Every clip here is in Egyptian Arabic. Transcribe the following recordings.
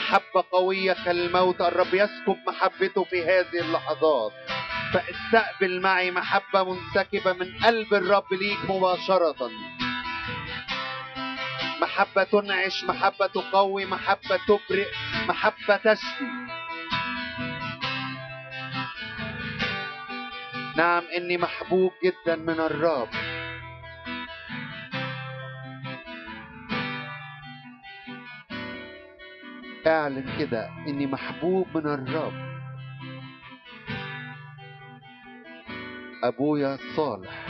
محبة قوية كالموت الرب يسكب محبته في هذه اللحظات فاستقبل معي محبة منسكبة من قلب الرب ليك مباشرة محبة تنعش محبة تقوي محبة تبرئ محبة تشفي نعم إني محبوب جدا من الرب اعلن كده إني محبوب من الرب أبويا الصالح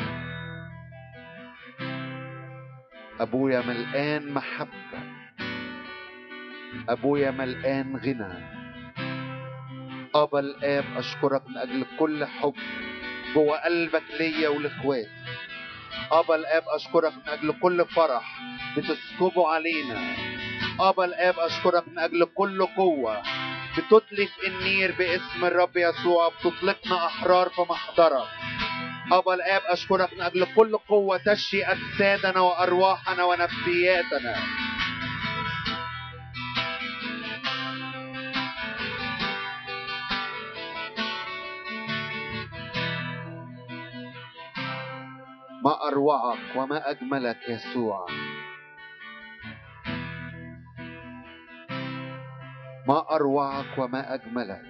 أبويا ملقان محبة أبويا ملقان غنى أبا الآب أشكرك من أجل كل حب جوه قلبك ليا ولإخواتي أبا الآب أشكرك من أجل كل فرح بتسكبه علينا أبا الآب أشكرك من أجل كل قوة بتتلف النير باسم الرب يسوع بتطلقنا أحرار في محضرك أبا الآب أشكرك من أجل كل قوة تشفي أجسادنا وأرواحنا ونفسياتنا ما أروعك وما أجملك يسوع ما أروعك وما أجملك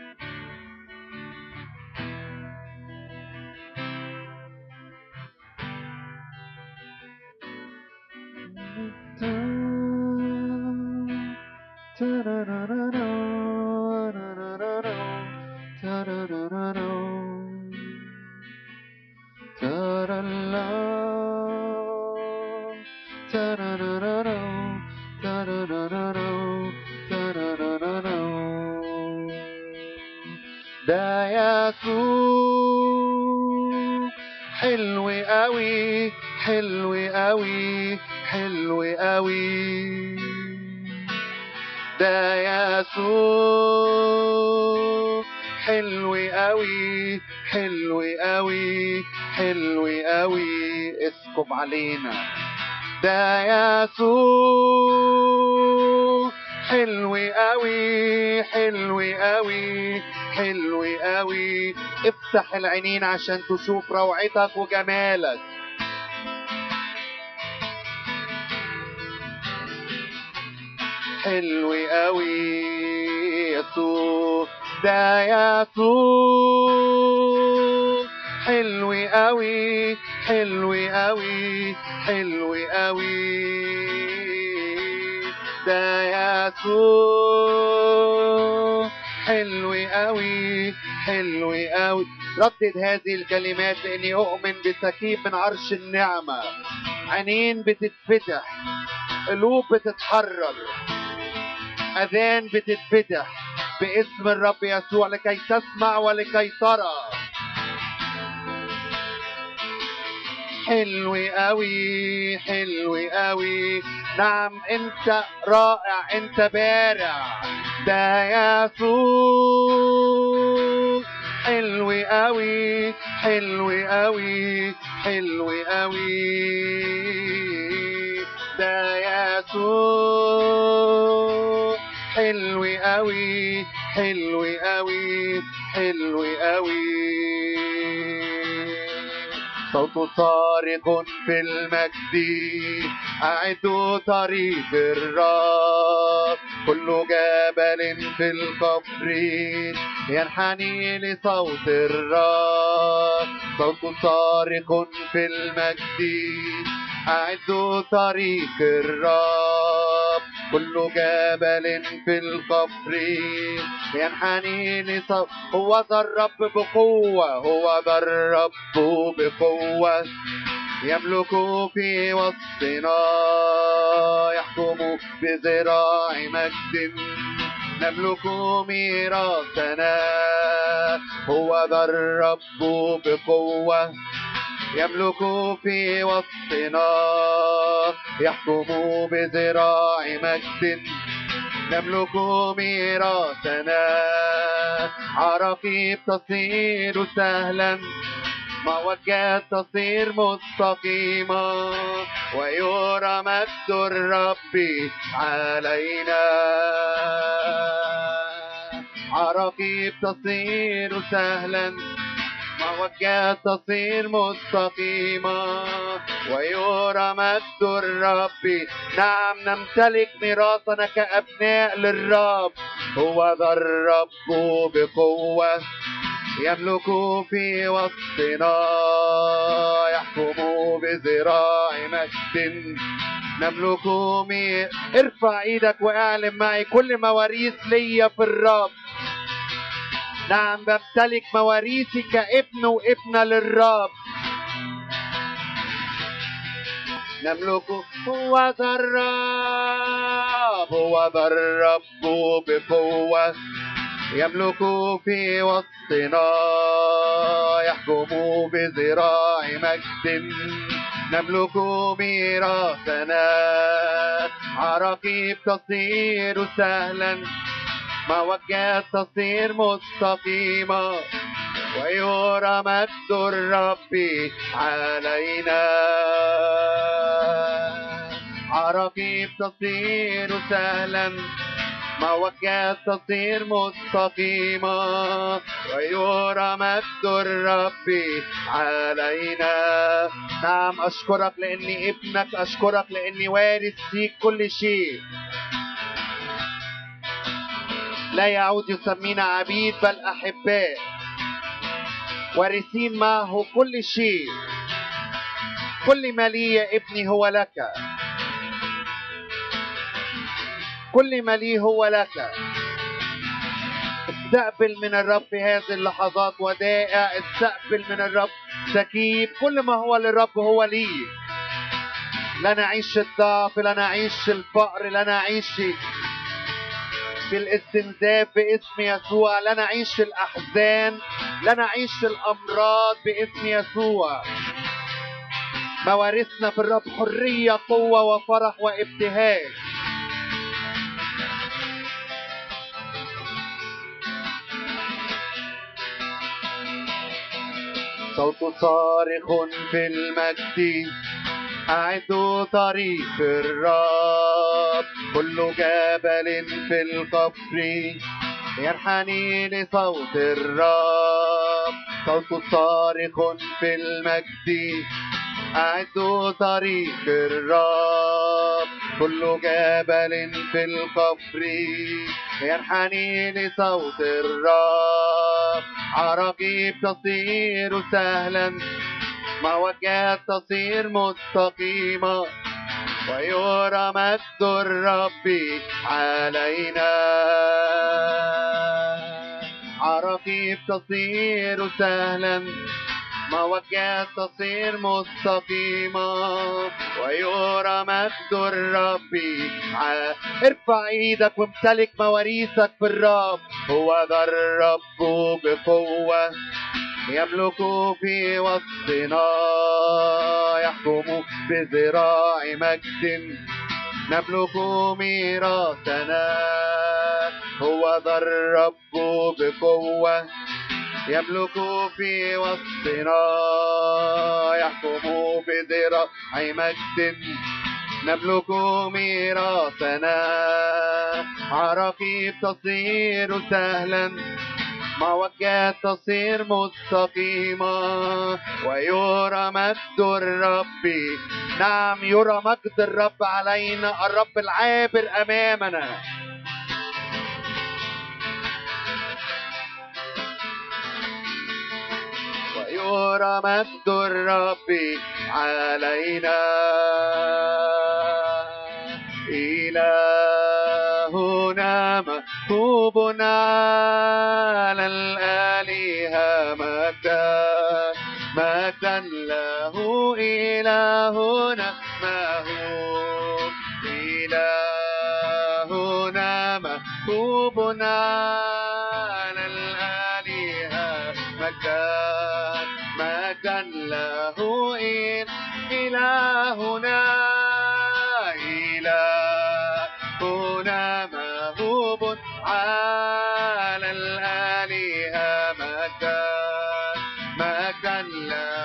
ده يسوع حلو قوي حلو قوي حلو قوي ده يسوع حلو قوي حلو قوي حلو قوي اسكب علينا ده يسوع حلو قوي حلو قوي حلو قوي افتح العينين عشان تشوف روعتك وجمالك حلو قوي يسوع ده يسوع حلو قوي حلو قوي حلو قوي ده يسوع حلو قوي حلو قوي ردد هذه الكلمات لاني اؤمن بسكيب من عرش النعمه عينين بتتفتح قلوب بتتحرر اذان بتتفتح باسم الرب يسوع لكي تسمع ولكي ترى حلو قوي حلو قوي نعم انت رائع انت بارع ده يسوع حلو قوي حلو قوي حلو قوي ده يسوع حلو قوي حلو قوي حلو قوي صوت صارخ في المجد أعدوا طريق الرب كل جبل في القفر ينحني لصوت الرب صوت صارخ في المجد أعدوا طريق الرب كل جبل في القفر ينحني لصوت هو ذا الرب بقوة هو ذا الرب بقوة يملك في وسطنا يحكم بذراع مجد نملك ميراثنا هو ذا الرب بقوة يملك في وسطنا يحكم بذراع مجد نملك ميراثنا عراقيب تصير سهلا موجات تصير مستقيمة ويرى مجد الرب علينا عراقيب تصير سهلا موجات تصير مستقيمة ويرى مجد الرب نعم نمتلك ميراثنا كأبناء للرب هو ذا الرب بقوة يملك في وسطنا يحكم بذراع مجد نملك مي ارفع ايدك واعلم معي كل مواريث ليا في الرب نعم بمتلك مواريثي كابن وابنة للرب نملك هو ذا الرب هو ذا الرب بقوة يملك في وسطنا يحكم بذراع مجد نملك ميراثنا عراقيب تصير سهلا موجات تصير مستقيمة ويرى مجد الرب علينا عراقيب تصير سهلا موجات تصير مستقيمة ويرى مجد الرب علينا نعم أشكرك لأني ابنك أشكرك لأني وارث فيك كل شيء لا يعود يسمينا عبيد بل أحباء وارثين معه كل شيء كل ما لي يا ابني هو لك كل ما لي هو لك استقبل من الرب في هذه اللحظات ودائع استقبل من الرب سكيب كل ما هو للرب هو لي لا نعيش الضعف لا نعيش الفقر لا نعيش في الاستنزاف باسم يسوع لا نعيش الأحزان لا نعيش الأمراض باسم يسوع موارثنا في الرب حرية قوة وفرح وابتهاج صوت صارخ في المجد أعدوا طريق الرب كل جبل في القفر ينحني لصوت الرب صوت صارخ في المجد أعدوا طريق الرب كل جبل في القفر ينحني لصوت الرب عراقيب تصير سهلا موجات تصير مستقيمة ويرى مجد الرب علينا عراقيب تصير سهلا موجات تصير مستقيمة ويرى مجد الرب ع- ارفع ايدك وامتلك مواريثك في الرب هو ذا الرب بقوة يملك في وسطنا يحكم بذراع مجد نملك ميراثنا هو ذا الرب بقوة يملك في وسطنا يحكم بذراع مجد نملك ميراثنا عراقيب تصير سهلا موجات تصير مستقيمة ويرى مجد الرب نعم يرى مجد الرب علينا الرب العابر أمامنا ويرى مجد الرب علينا إلهنا مكتوب على الآلهة مجدا مجدا له إلهنا ما هو إلهنا مكتوب على الآلهة مجدا مجدا له إل- إلهنا إلهنا موهوب على الآلهة مجدا مجدا له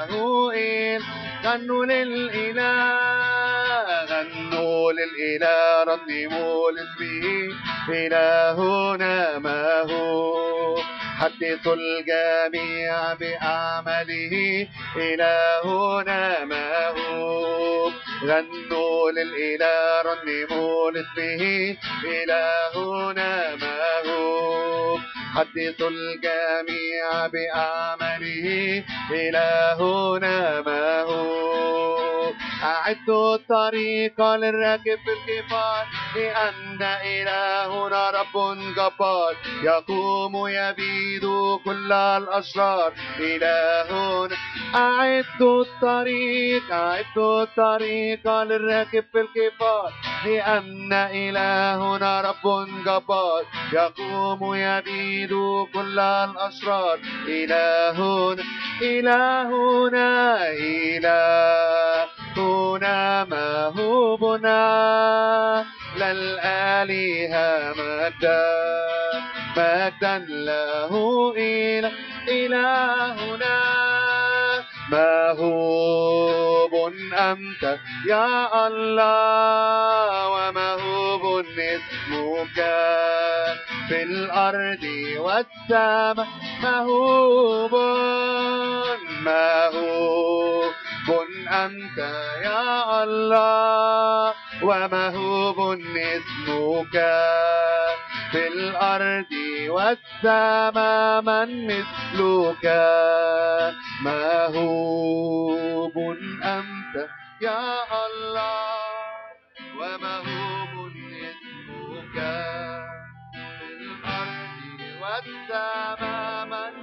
غنوا للإله غنوا للإله رنموا لاسمه إلهنا ما هو حدثوا الجميع بأعماله إلهنا ما هو غنوا للإله رنموا لاسمه إلهنا ما هو حدثوا الجميع بأعماله إلهنا ما هو أعدوا الطريق للراكب في الكفار لأن إلهنا رب جبار يقوم يبيد كل الأشرار إلهنا أعدوا الطريق أعدوا الطريق للراكب في الكفار لأن إلهنا رب جبار يقوم يبيد كل الأشرار إلهنا إلهنا إلهنا مهوبنا للآلهة مجدا مجدا له إله إلهنا مهوب أنت يا الله ومهوب اسمك في الأرض والسماء مهوب مهوب أنت يا الله ومهوب اسمك في الأرض والسماء من مثلك مهوب أنت يا الله ومهوب اسمك في الأرض والسماء من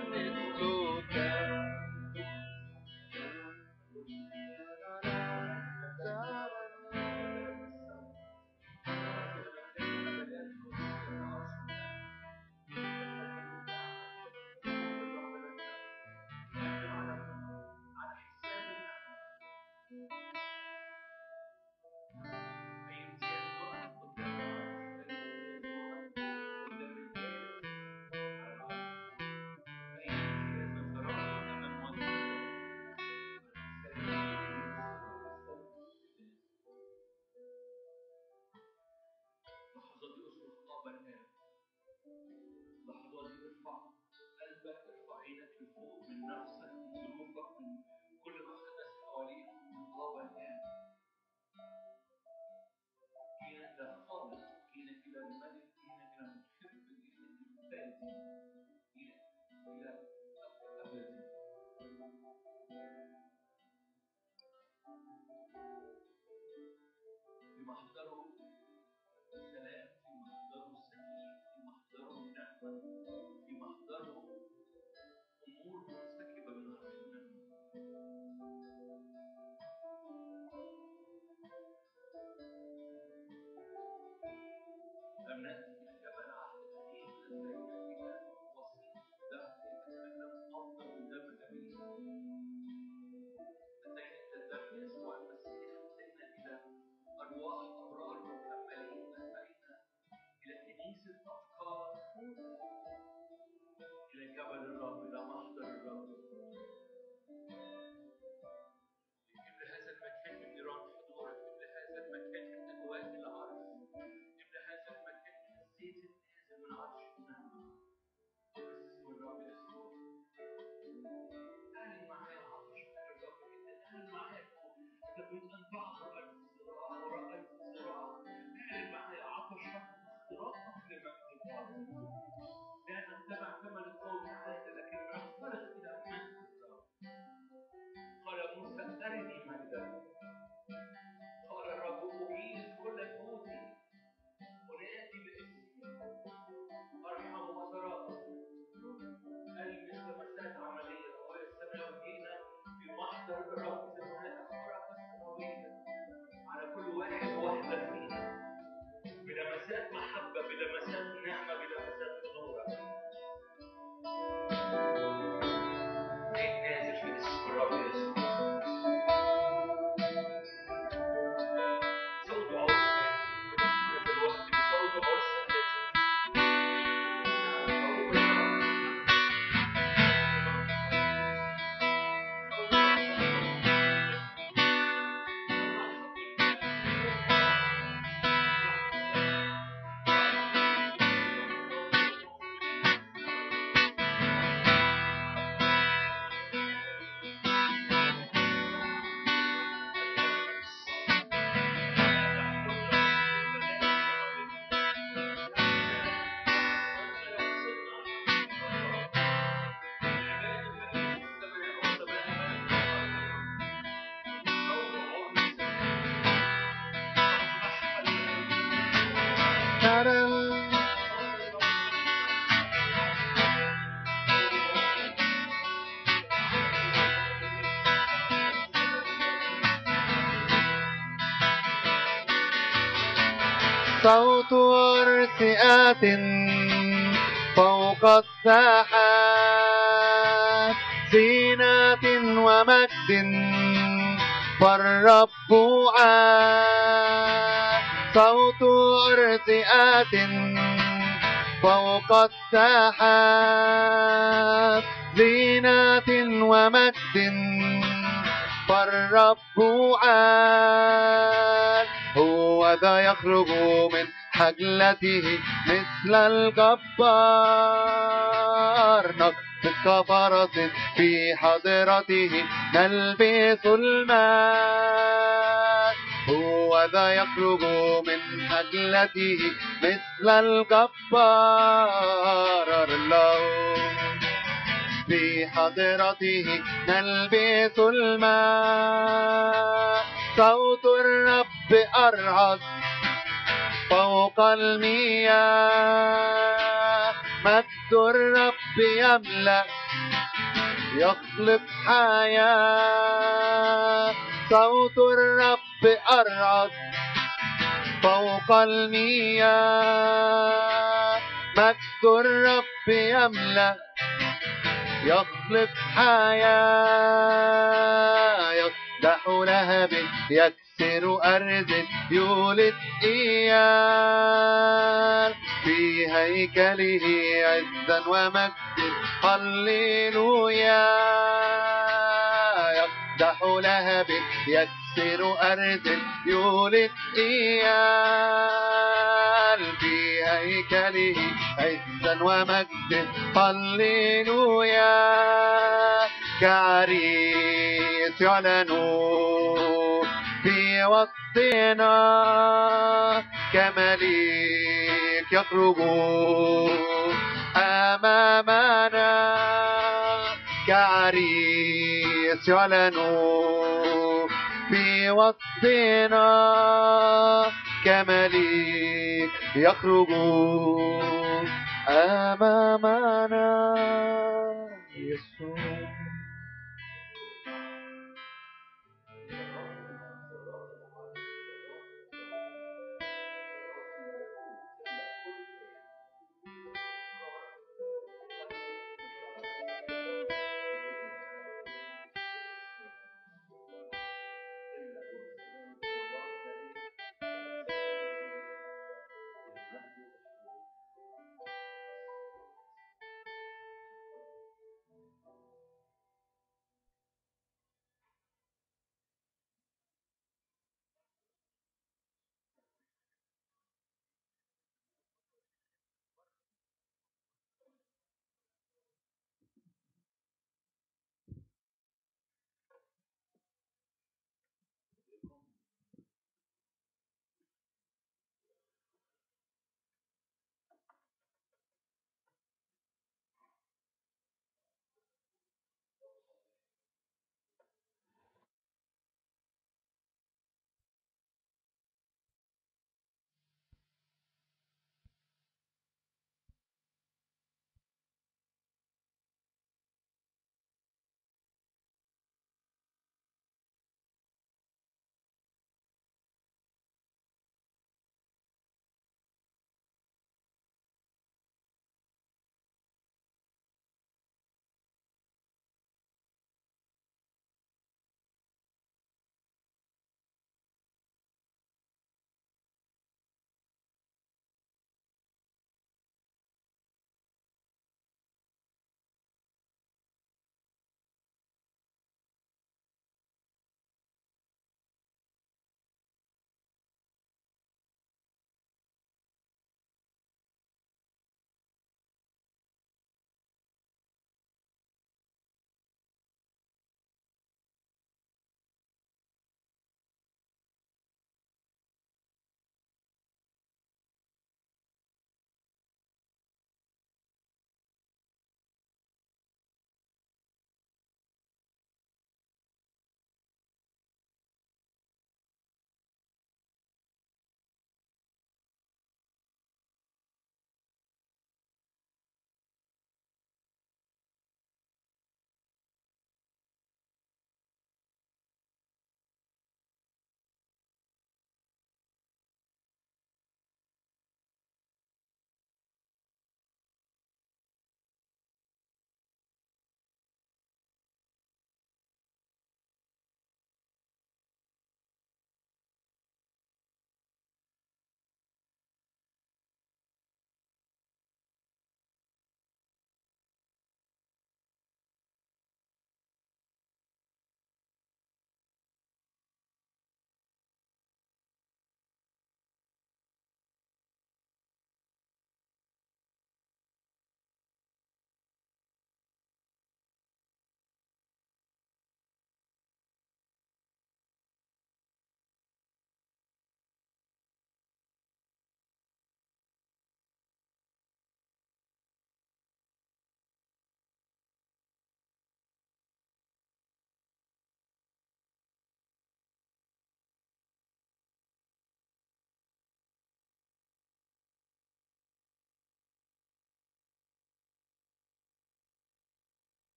صوت أرسئات فوق الساحات زينة ومجد فالرب عاد صوت أرسئات فوق الساحات زينة ومجد فالرب عاد هو ذا يخرج من حجلته مثل الجبار نقص كفرس في حضرته نلبس الماء هو ذا يخرج من حجلته مثل الجبار الله في حضرته نلبس الماء صوت الرب أرعد فوق المياه مجد الرب يملأ يخلق حياة صوت الرب أرعد فوق المياه مجد الرب يملأ يخلق حياة يفتح لهب يكسر أرض يولد إيال في هيكله عزا ومجد هللويا يفتح لهب يكسر أرض يولد إيال في هيكله عزا ومجد هللويا كعريس يعلن في وسطنا كمليك يخرج أمامنا كعريس يعلن في وسطنا كمليك يخرج أمامنا يسوع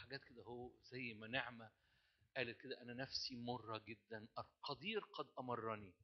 حاجات كده هو زي ما نعمة قالت كده أنا نفسي مرة جدا القدير قد أمرني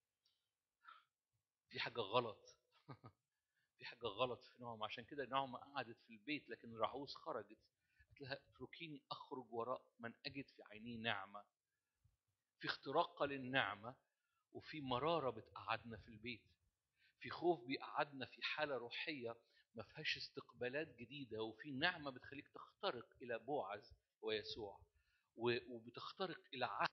في حاجة غلط في حاجة غلط في نعمة عشان كده نعمة قعدت في البيت لكن رعوز خرجت قالت لها اتركيني أخرج وراء من أجد في عينيه نعمة في اختراق للنعمة وفي مرارة بتقعدنا في البيت في خوف بيقعدنا في حالة روحية ما فيهاش استقبالات جديدة وفي نعمة بتخليك تخترق إلى بوعز ويسوع وبتخترق إلى عهد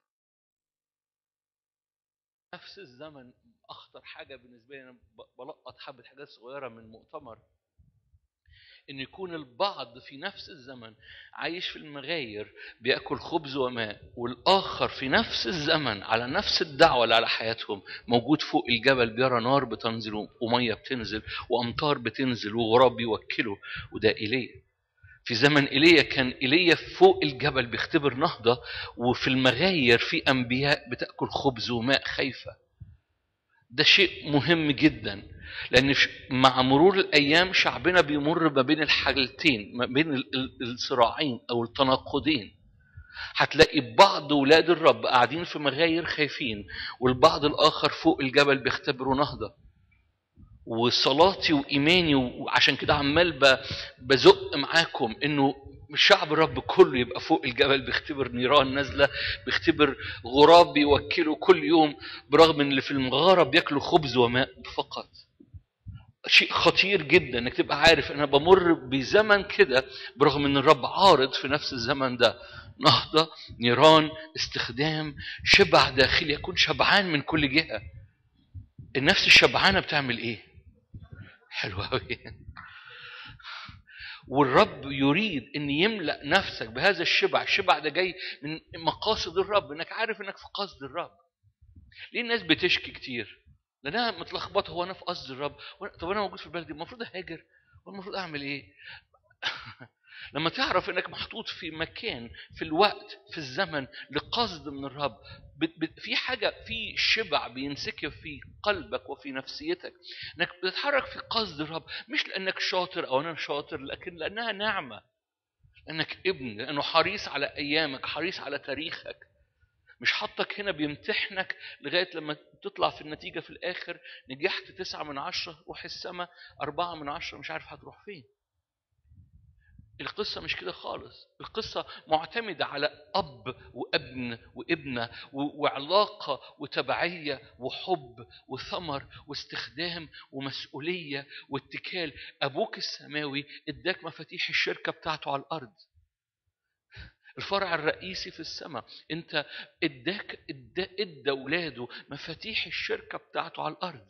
نفس الزمن أخطر حاجة بالنسبة لي أنا بلقط حبة حاجات صغيرة من مؤتمر ان يكون البعض في نفس الزمن عايش في المغاير بياكل خبز وماء والاخر في نفس الزمن على نفس الدعوه اللي على حياتهم موجود فوق الجبل بيرى نار بتنزل وميه بتنزل وامطار بتنزل وغراب بيوكله وده ايليا في زمن ايليا كان ايليا فوق الجبل بيختبر نهضه وفي المغاير في انبياء بتاكل خبز وماء خايفه ده شيء مهم جدا لان مع مرور الايام شعبنا بيمر ما بين الحالتين ما بين الصراعين او التناقضين هتلاقي بعض ولاد الرب قاعدين في مغاير خايفين والبعض الاخر فوق الجبل بيختبروا نهضه وصلاتي وايماني وعشان كده عمال بزق معاكم انه شعب الرب كله يبقى فوق الجبل بيختبر نيران نازله بيختبر غراب بيوكله كل يوم برغم ان اللي في المغاره بياكلوا خبز وماء فقط شيء خطير جدا انك تبقى عارف انا بمر بزمن كده برغم ان الرب عارض في نفس الزمن ده نهضه نيران استخدام شبع داخلي يكون شبعان من كل جهه النفس الشبعانه بتعمل ايه حلوه قوي والرب يريد ان يملا نفسك بهذا الشبع الشبع ده جاي من مقاصد الرب انك عارف انك في قصد الرب ليه الناس بتشكي كتير لانها متلخبطه هو انا في قصد الرب طب انا موجود في البلد دي المفروض اهاجر والمفروض اعمل ايه لما تعرف انك محطوط في مكان في الوقت في الزمن لقصد من الرب في حاجه في شبع بينسكب في قلبك وفي نفسيتك انك بتتحرك في قصد الرب مش لانك شاطر او انا شاطر لكن لانها نعمه لانك ابن لانه حريص على ايامك حريص على تاريخك مش حطك هنا بيمتحنك لغاية لما تطلع في النتيجة في الآخر نجحت تسعة من عشرة روح السماء أربعة من عشرة مش عارف هتروح فين القصة مش كده خالص القصة معتمدة على أب وابن وابنة وعلاقة وتبعية وحب وثمر واستخدام ومسؤولية واتكال أبوك السماوي اداك مفاتيح الشركة بتاعته على الأرض الفرع الرئيسي في السماء انت اداك ادى ادى اولاده مفاتيح الشركه بتاعته على الارض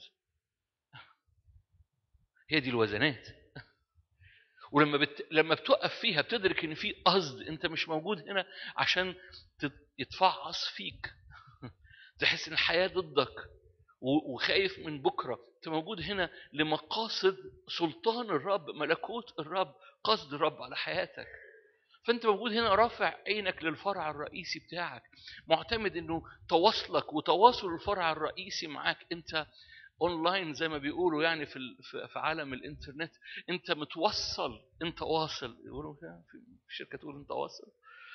هي دي الوزنات ولما بت... لما بتقف فيها بتدرك ان في قصد انت مش موجود هنا عشان يتفعص فيك تحس ان الحياه ضدك وخايف من بكره انت موجود هنا لمقاصد سلطان الرب ملكوت الرب قصد الرب على حياتك فانت موجود هنا رافع عينك للفرع الرئيسي بتاعك معتمد انه تواصلك وتواصل الفرع الرئيسي معاك انت اونلاين زي ما بيقولوا يعني في في عالم الانترنت انت متوصل انت واصل يقولوا في شركه تقول انت واصل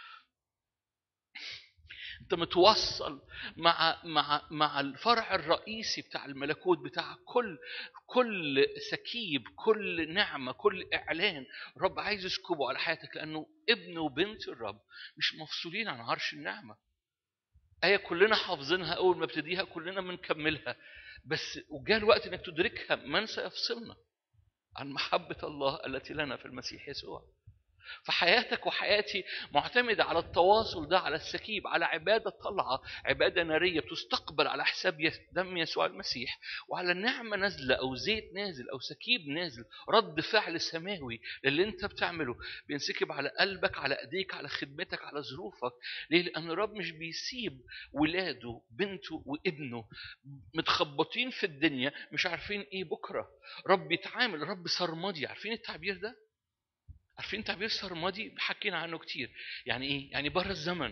انت متوصل مع مع مع الفرع الرئيسي بتاع الملكوت بتاع كل كل سكيب كل نعمه كل اعلان الرب عايز يسكبه على حياتك لانه ابن وبنت الرب مش مفصولين عن عرش النعمه آية كلنا حافظينها أول ما ابتديها كلنا بنكملها بس وجاء الوقت إنك تدركها من سيفصلنا عن محبة الله التي لنا في المسيح يسوع فحياتك وحياتي معتمدة على التواصل ده على السكيب على عبادة طلعة عبادة نارية بتستقبل على حساب دم يسوع المسيح وعلى نعمة نازلة أو زيت نازل أو سكيب نازل رد فعل سماوي للي أنت بتعمله بينسكب على قلبك على أيديك على خدمتك على ظروفك ليه؟ لأن الرب مش بيسيب ولاده بنته وابنه متخبطين في الدنيا مش عارفين إيه بكرة رب يتعامل رب سرمدي عارفين التعبير ده؟ عارفين تعبير سرمدي حكينا عنه كتير يعني ايه يعني بره الزمن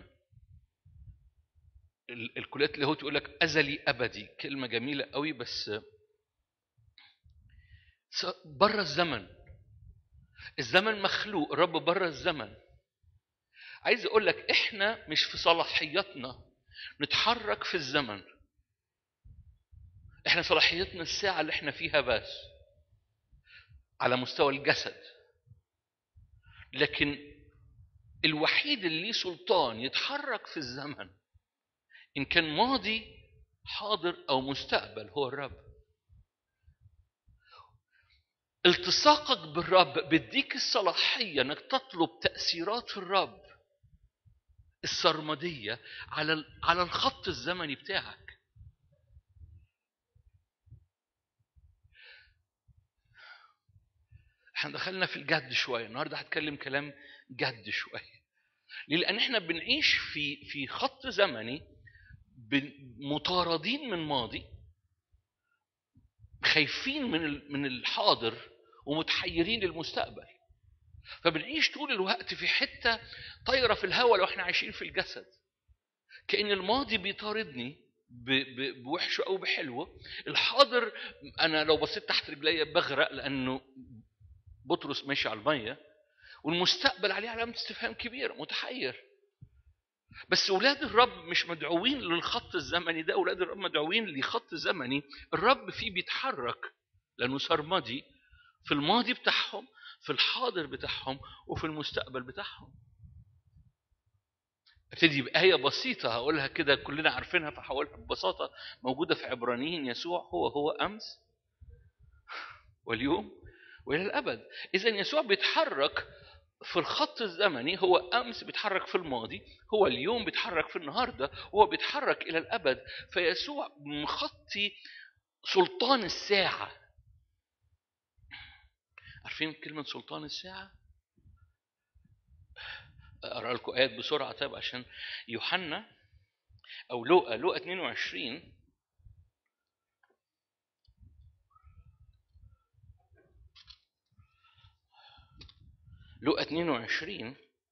الكليات اللي هو تقول لك ازلي ابدي كلمه جميله قوي بس بره الزمن الزمن مخلوق الرب بره الزمن عايز اقول لك احنا مش في صلاحياتنا نتحرك في الزمن احنا صلاحيتنا الساعة اللي احنا فيها بس على مستوى الجسد لكن الوحيد اللي ليه سلطان يتحرك في الزمن ان كان ماضي حاضر او مستقبل هو الرب التصاقك بالرب بيديك الصلاحيه انك تطلب تاثيرات الرب السرمديه على على الخط الزمني بتاعك احنا دخلنا في الجد شويه النهارده هتكلم كلام جد شويه ليه؟ لان احنا بنعيش في في خط زمني بن- مطاردين من ماضي خايفين من ال- من الحاضر ومتحيرين للمستقبل فبنعيش طول الوقت في حته طايره في الهواء لو احنا عايشين في الجسد كان الماضي بيطاردني ب- ب- بوحشه او بحلوه الحاضر انا لو بصيت تحت رجليا بغرق لانه بطرس ماشي على الميه والمستقبل عليه علامه استفهام كبيره متحير بس اولاد الرب مش مدعوين للخط الزمني ده اولاد الرب مدعوين لخط زمني الرب فيه بيتحرك لانه سرمدي في الماضي بتاعهم في الحاضر بتاعهم وفي المستقبل بتاعهم ابتدي بآية بسيطة هقولها كده كلنا عارفينها فهقولها ببساطة موجودة في عبرانيين يسوع هو هو أمس واليوم وإلى الأبد إذا يسوع بيتحرك في الخط الزمني هو أمس بيتحرك في الماضي هو اليوم بيتحرك في النهاردة هو بيتحرك إلى الأبد فيسوع مخطي سلطان الساعة عارفين كلمة سلطان الساعة؟ أقرأ لكم آيات بسرعة طيب عشان يوحنا أو لوقا لوقا 22 لوقا 22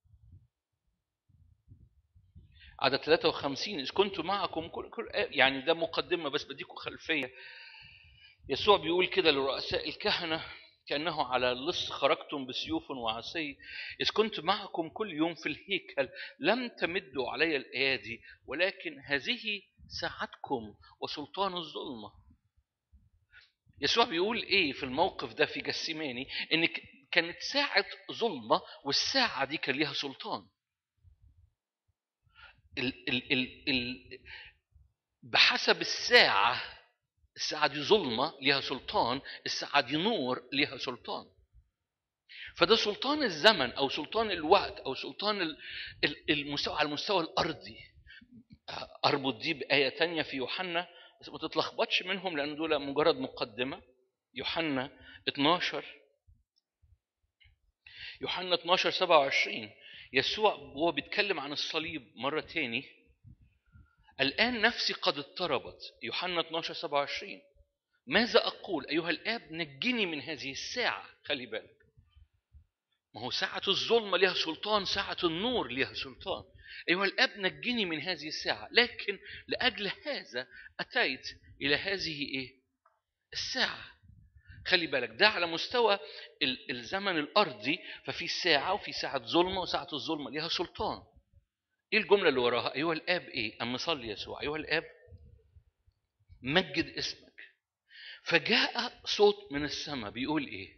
عدد 53 إذ كنت معكم كل كل يعني ده مقدمة بس بديكم خلفية يسوع بيقول كده لرؤساء الكهنة كأنه على اللص خرجتم بسيوف وعصي إذ كنت معكم كل يوم في الهيكل لم تمدوا علي الأيادي ولكن هذه ساعتكم وسلطان الظلمة يسوع بيقول إيه في الموقف ده في جسيماني إن ك- كانت ساعة ظلمة والساعة دي كان ليها سلطان ال ال ال ال بحسب الساعة الساعة دي ظلمة ليها سلطان الساعة دي نور ليها سلطان فده سلطان الزمن أو سلطان الوقت أو سلطان ال- ال- المستوى على المستوى الأرضي أربط دي بآية تانية في يوحنا بس ما تتلخبطش منهم لأن دول مجرد مقدمة يوحنا 12 يوحنا 12 27 يسوع وهو بيتكلم عن الصليب مرة تاني الآن نفسي قد اضطربت يوحنا 12 27 ماذا أقول أيها الآب نجني من هذه الساعة خلي بالك ما هو ساعة الظلمة لها سلطان ساعة النور لها سلطان أيها الآب نجني من هذه الساعة لكن لأجل هذا أتيت إلى هذه إيه الساعة خلي بالك ده على مستوى ال- الزمن الأرضي ففي ساعة وفي ساعة ظلمة وساعة الظلمة لها سلطان ايه الجمله اللي وراها ايها الاب ايه اما صلي يسوع ايها الاب مجد اسمك فجاء صوت من السماء بيقول ايه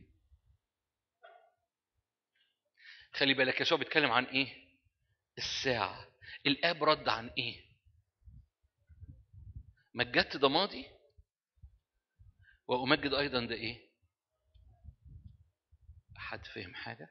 خلي بالك يسوع بيتكلم عن ايه الساعه الاب رد عن ايه مجدت ده ماضي وامجد ايضا ده ايه حد فهم حاجه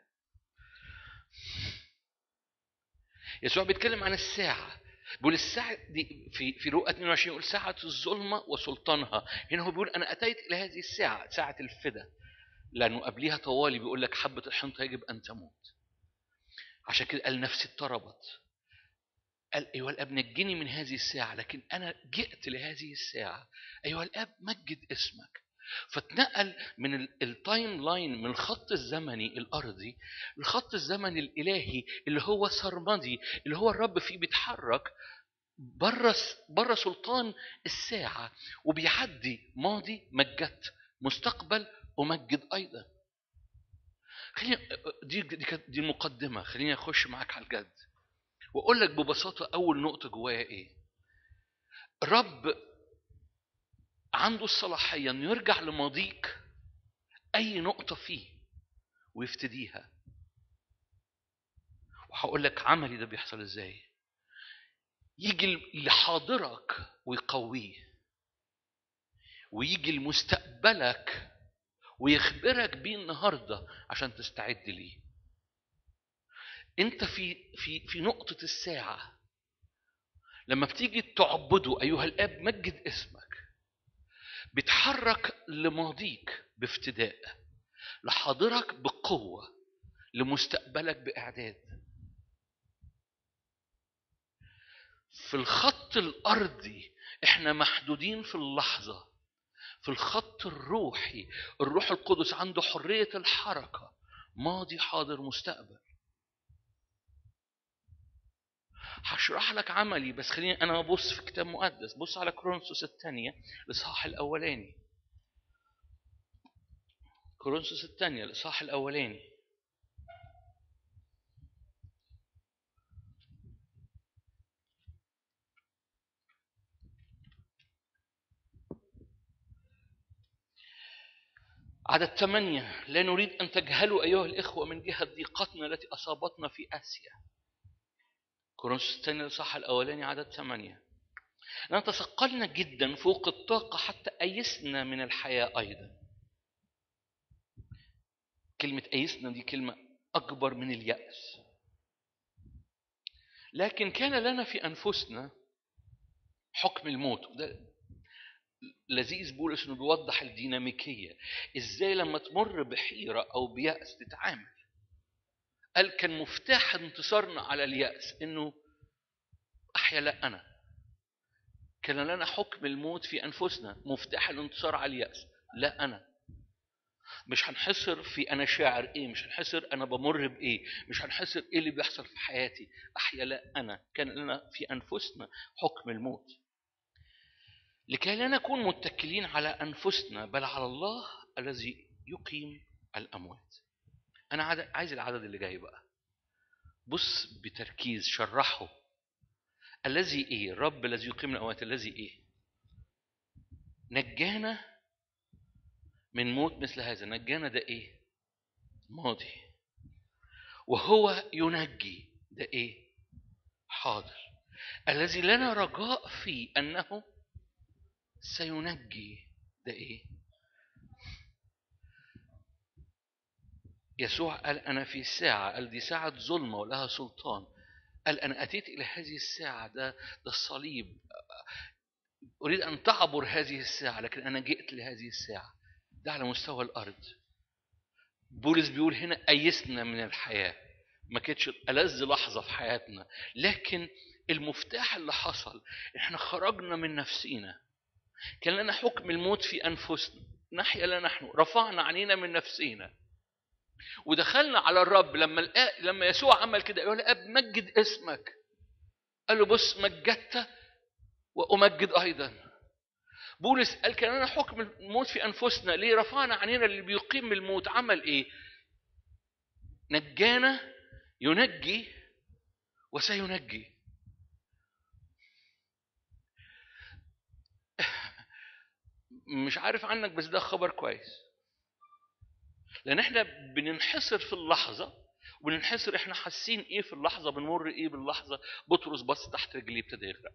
يسوع بيتكلم عن الساعة بيقول الساعة دي في في لوقا 22 يقول ساعة الظلمة وسلطانها هنا هو بيقول أنا أتيت إلى هذه الساعة ساعة الفدا لأنه قبليها طوالي بيقول لك حبة الحنطة يجب أن تموت عشان كده قال نفسي اضطربت قال أيها الأب نجني من هذه الساعة لكن أنا جئت لهذه الساعة أيها الأب مجد اسمك فتنقل من ال- التايم لاين من الخط الزمني الارضي للخط الزمني الالهي اللي هو سرمدي اللي هو الرب فيه بيتحرك بره بره سلطان الساعه وبيعدي ماضي مجدت مستقبل امجد ايضا خليني دي دي كانت- دي المقدمه خليني اخش معاك على الجد واقول لك ببساطه اول نقطه جوايا ايه رب عنده الصلاحيه انه يرجع لماضيك اي نقطه فيه ويفتديها وهقول لك عملي ده بيحصل ازاي يجي لحاضرك ويقويه ويجي لمستقبلك ويخبرك بيه النهارده عشان تستعد ليه انت في في في نقطه الساعه لما بتيجي تعبده ايها الاب مجد اسمك بتحرك لماضيك بافتداء لحاضرك بقوه لمستقبلك باعداد في الخط الارضي احنا محدودين في اللحظه في الخط الروحي الروح القدس عنده حريه الحركه ماضي حاضر مستقبل هشرح لك عملي بس خليني انا ابص في كتاب مقدس بص على كورنثوس الثانيه الاصحاح الاولاني كورنثوس الثانيه الاصحاح الاولاني عدد ثمانية لا نريد أن تجهلوا أيها الإخوة من جهة ضيقتنا التي أصابتنا في آسيا كورنثوس الثاني الإصحاح الأولاني عدد ثمانية لأن تثقلنا جدا فوق الطاقة حتى أيسنا من الحياة أيضا كلمة أيسنا دي كلمة أكبر من اليأس لكن كان لنا في أنفسنا حكم الموت وده لذيذ بولس انه بيوضح الديناميكيه ازاي لما تمر بحيره او بيأس تتعامل قال كان مفتاح انتصارنا على اليأس انه احيا لا انا كان لنا حكم الموت في انفسنا مفتاح الانتصار على اليأس لا انا مش هنحصر في انا شاعر ايه مش هنحصر انا بمر بايه مش هنحصر ايه اللي بيحصل في حياتي احيا لا انا كان لنا في انفسنا حكم الموت لكي لا نكون متكلين على انفسنا بل على الله الذي يقيم الاموات انا عايز العدد اللي جاي بقى بص بتركيز شرحه الذي ايه الرب الذي يقيم الاموات الذي ايه نجانا من موت مثل هذا نجانا ده ايه ماضي وهو ينجي ده ايه حاضر الذي لنا رجاء فيه انه سينجي ده ايه يسوع قال انا في ساعه قال دي ساعه ظلمه ولها سلطان قال انا اتيت الى هذه الساعه ده ده الصليب اريد ان تعبر هذه الساعه لكن انا جئت لهذه الساعه ده على مستوى الارض بولس بيقول هنا ايسنا من الحياه ما كانتش ألذ لحظه في حياتنا لكن المفتاح اللي حصل احنا خرجنا من نفسينا كان لنا حكم الموت في انفسنا نحيا لا نحن رفعنا عنينا من نفسينا ودخلنا على الرب لما لما يسوع عمل كده يقول اب مجد اسمك قال له بص مجدت وامجد ايضا بولس قال كان لنا حكم الموت في انفسنا ليه رفعنا عنينا اللي بيقيم الموت عمل ايه نجانا ينجي وسينجي مش عارف عنك بس ده خبر كويس لان احنا بننحصر في اللحظه وبننحصر احنا حاسين ايه في اللحظه بنمر ايه باللحظه بطرس بص تحت رجليه ابتدى يغرق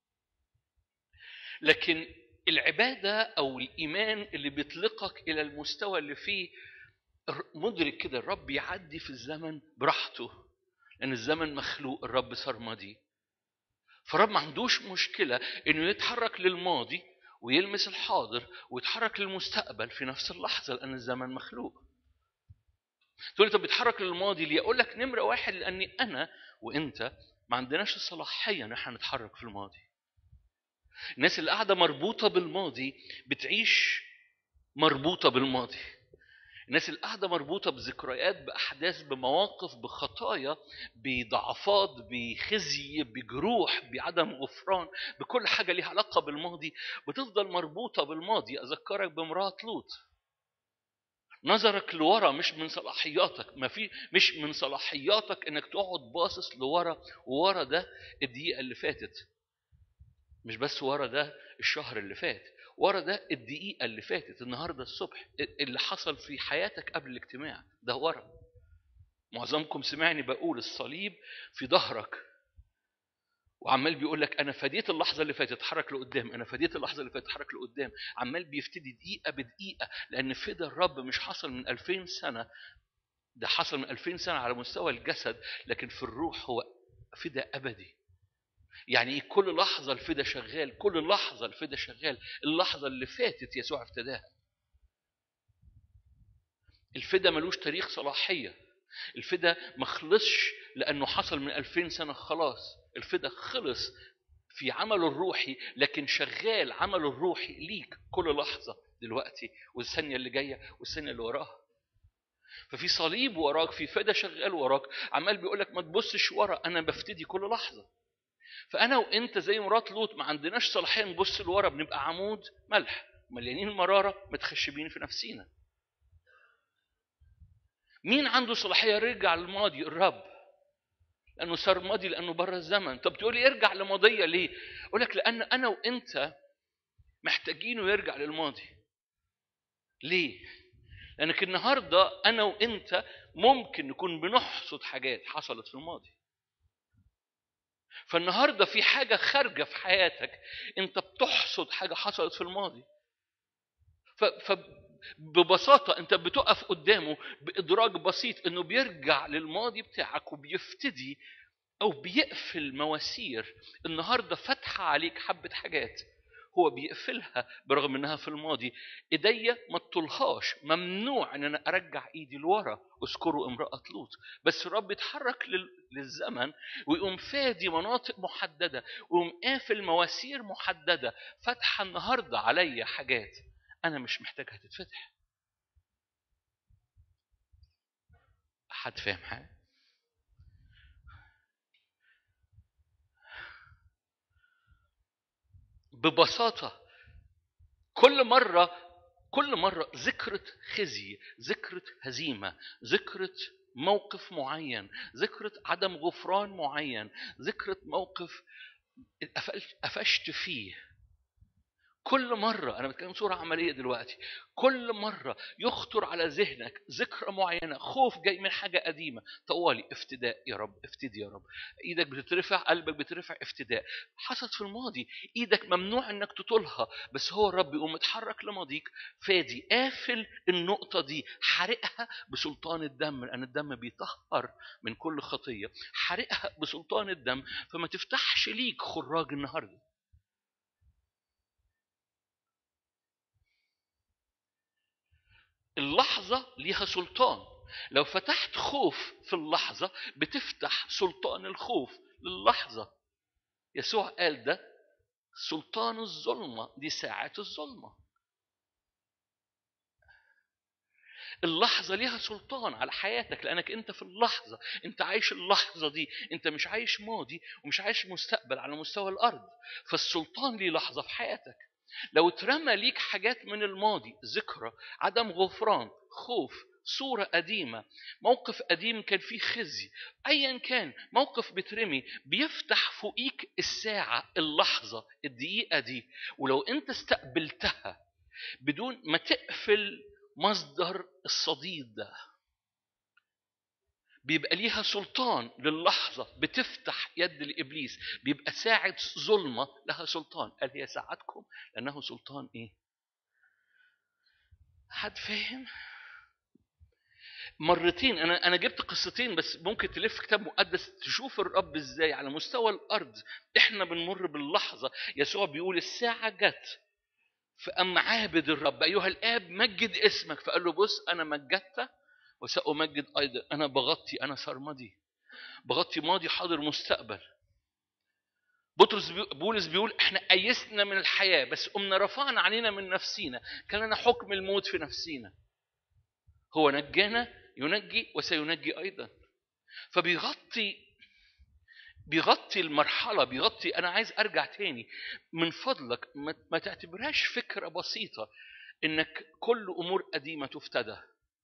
لكن العباده او الايمان اللي بيطلقك الى المستوى اللي فيه مدرك كده الرب يعدي في الزمن براحته لان الزمن مخلوق الرب سرمدي فالرب ما عندوش مشكله انه يتحرك للماضي ويلمس الحاضر ويتحرك للمستقبل في نفس اللحظة لأن الزمن مخلوق تقول لي طب بيتحرك للماضي ليه؟ أقول لك نمرة واحد لأني أنا وأنت ما عندناش الصلاحية إن احنا نتحرك في الماضي. الناس اللي قاعدة مربوطة بالماضي بتعيش مربوطة بالماضي. الناس اللي قاعدة مربوطة بذكريات بأحداث بمواقف بخطايا بضعفات بخزي بجروح بعدم غفران بكل حاجة ليها علاقة بالماضي بتفضل مربوطة بالماضي أذكرك بامرأة لوط نظرك لورا مش من صلاحياتك ما في مش من صلاحياتك انك تقعد باصص لورا وورا ده الدقيقه اللي فاتت مش بس ورا ده الشهر اللي فات ورا ده الدقيقه اللي فاتت النهارده الصبح اللي حصل في حياتك قبل الاجتماع ده ورا معظمكم سمعني بقول الصليب في ظهرك وعمال بيقول لك انا فديت اللحظه اللي فاتت اتحرك لقدام انا فديت اللحظه اللي فاتت اتحرك لقدام عمال بيفتدي دقيقه بدقيقه لان فدا الرب مش حصل من 2000 سنه ده حصل من 2000 سنه على مستوى الجسد لكن في الروح هو فدا ابدي يعني ايه كل لحظه الفدا شغال كل لحظه الفدا شغال اللحظه اللي فاتت يسوع افتداها الفدا ملوش تاريخ صلاحيه الفدا ما خلصش لانه حصل من 2000 سنه خلاص الفدا خلص في عمله الروحي لكن شغال عمله الروحي ليك كل لحظه دلوقتي والثانيه اللي جايه والثانيه اللي وراها ففي صليب وراك في فدا شغال وراك عمال بيقول لك ما تبصش ورا انا بفتدي كل لحظه فانا وانت زي مرات لوط ما عندناش صلاحيه نبص لورا بنبقى عمود ملح مليانين مراره متخشبين في نفسينا مين عنده صلاحيه يرجع للماضي الرب لانه صار ماضي لانه بره الزمن طب تقول لي ارجع لماضيه ليه اقول لك لان انا وانت محتاجينه يرجع للماضي ليه لانك النهارده انا وانت ممكن نكون بنحصد حاجات حصلت في الماضي فالنهارده في حاجه خارجه في حياتك انت بتحصد حاجه حصلت في الماضي ف, ف ببساطة أنت بتقف قدامه بإدراك بسيط إنه بيرجع للماضي بتاعك وبيفتدي أو بيقفل مواسير النهاردة فتح عليك حبة حاجات هو بيقفلها برغم انها في الماضي ايديا ما تطولهاش ممنوع ان انا ارجع ايدي لورا اذكروا امراه لوط بس الرب يتحرك للزمن ويقوم فادي مناطق محدده ويقوم قافل مواسير محدده فتح النهارده عليا حاجات انا مش محتاجها تتفتح حد فاهم حاجه ببساطه كل مره كل مره ذكرة خزي ذكرة هزيمة ذكرة موقف معين ذكرة عدم غفران معين ذكرة موقف قفشت فيه كل مرة أنا بتكلم صورة عملية دلوقتي كل مرة يخطر على ذهنك ذكرى معينة خوف جاي من حاجة قديمة طوالي افتداء يا رب افتدي يا رب ايدك بتترفع قلبك بترفع افتداء حصلت في الماضي ايدك ممنوع انك تطولها بس هو الرب يقوم متحرك لماضيك فادي قافل النقطة دي حرقها بسلطان الدم لأن الدم بيطهر من كل خطية حرقها بسلطان الدم فما تفتحش ليك خراج النهارده اللحظة ليها سلطان لو فتحت خوف في اللحظة بتفتح سلطان الخوف للحظة يسوع قال ده سلطان الظلمة دي ساعة الظلمة اللحظة ليها سلطان على حياتك لأنك أنت في اللحظة أنت عايش اللحظة دي أنت مش عايش ماضي ومش عايش مستقبل على مستوى الأرض فالسلطان ليه لحظة في حياتك لو اترمى ليك حاجات من الماضي ذكرى عدم غفران خوف صورة قديمة موقف قديم كان فيه خزي أيا كان موقف بترمي بيفتح فوقيك الساعة اللحظة الدقيقة دي ولو أنت استقبلتها بدون ما تقفل مصدر الصديد ده بيبقى ليها سلطان للحظة بتفتح يد لإبليس بيبقى ساعة ظلمة لها سلطان قال هي ساعتكم لأنه سلطان إيه حد فاهم مرتين انا انا جبت قصتين بس ممكن تلف كتاب مقدس تشوف الرب ازاي على مستوى الارض احنا بنمر باللحظه يسوع بيقول الساعه جت فأما عابد الرب أيها الآب مجد اسمك فقال له بص أنا مجدت وسأمجد أيضا أنا بغطي أنا سرمدي بغطي ماضي حاضر مستقبل بطرس بولس بيقول احنا أيسنا من الحياة بس قمنا رفعنا علينا من نفسينا كان لنا حكم الموت في نفسينا هو نجانا ينجي وسينجي أيضا فبيغطي بيغطي المرحلة بيغطي أنا عايز أرجع تاني من فضلك ما تعتبرهاش فكرة بسيطة إنك كل أمور قديمة تفتدى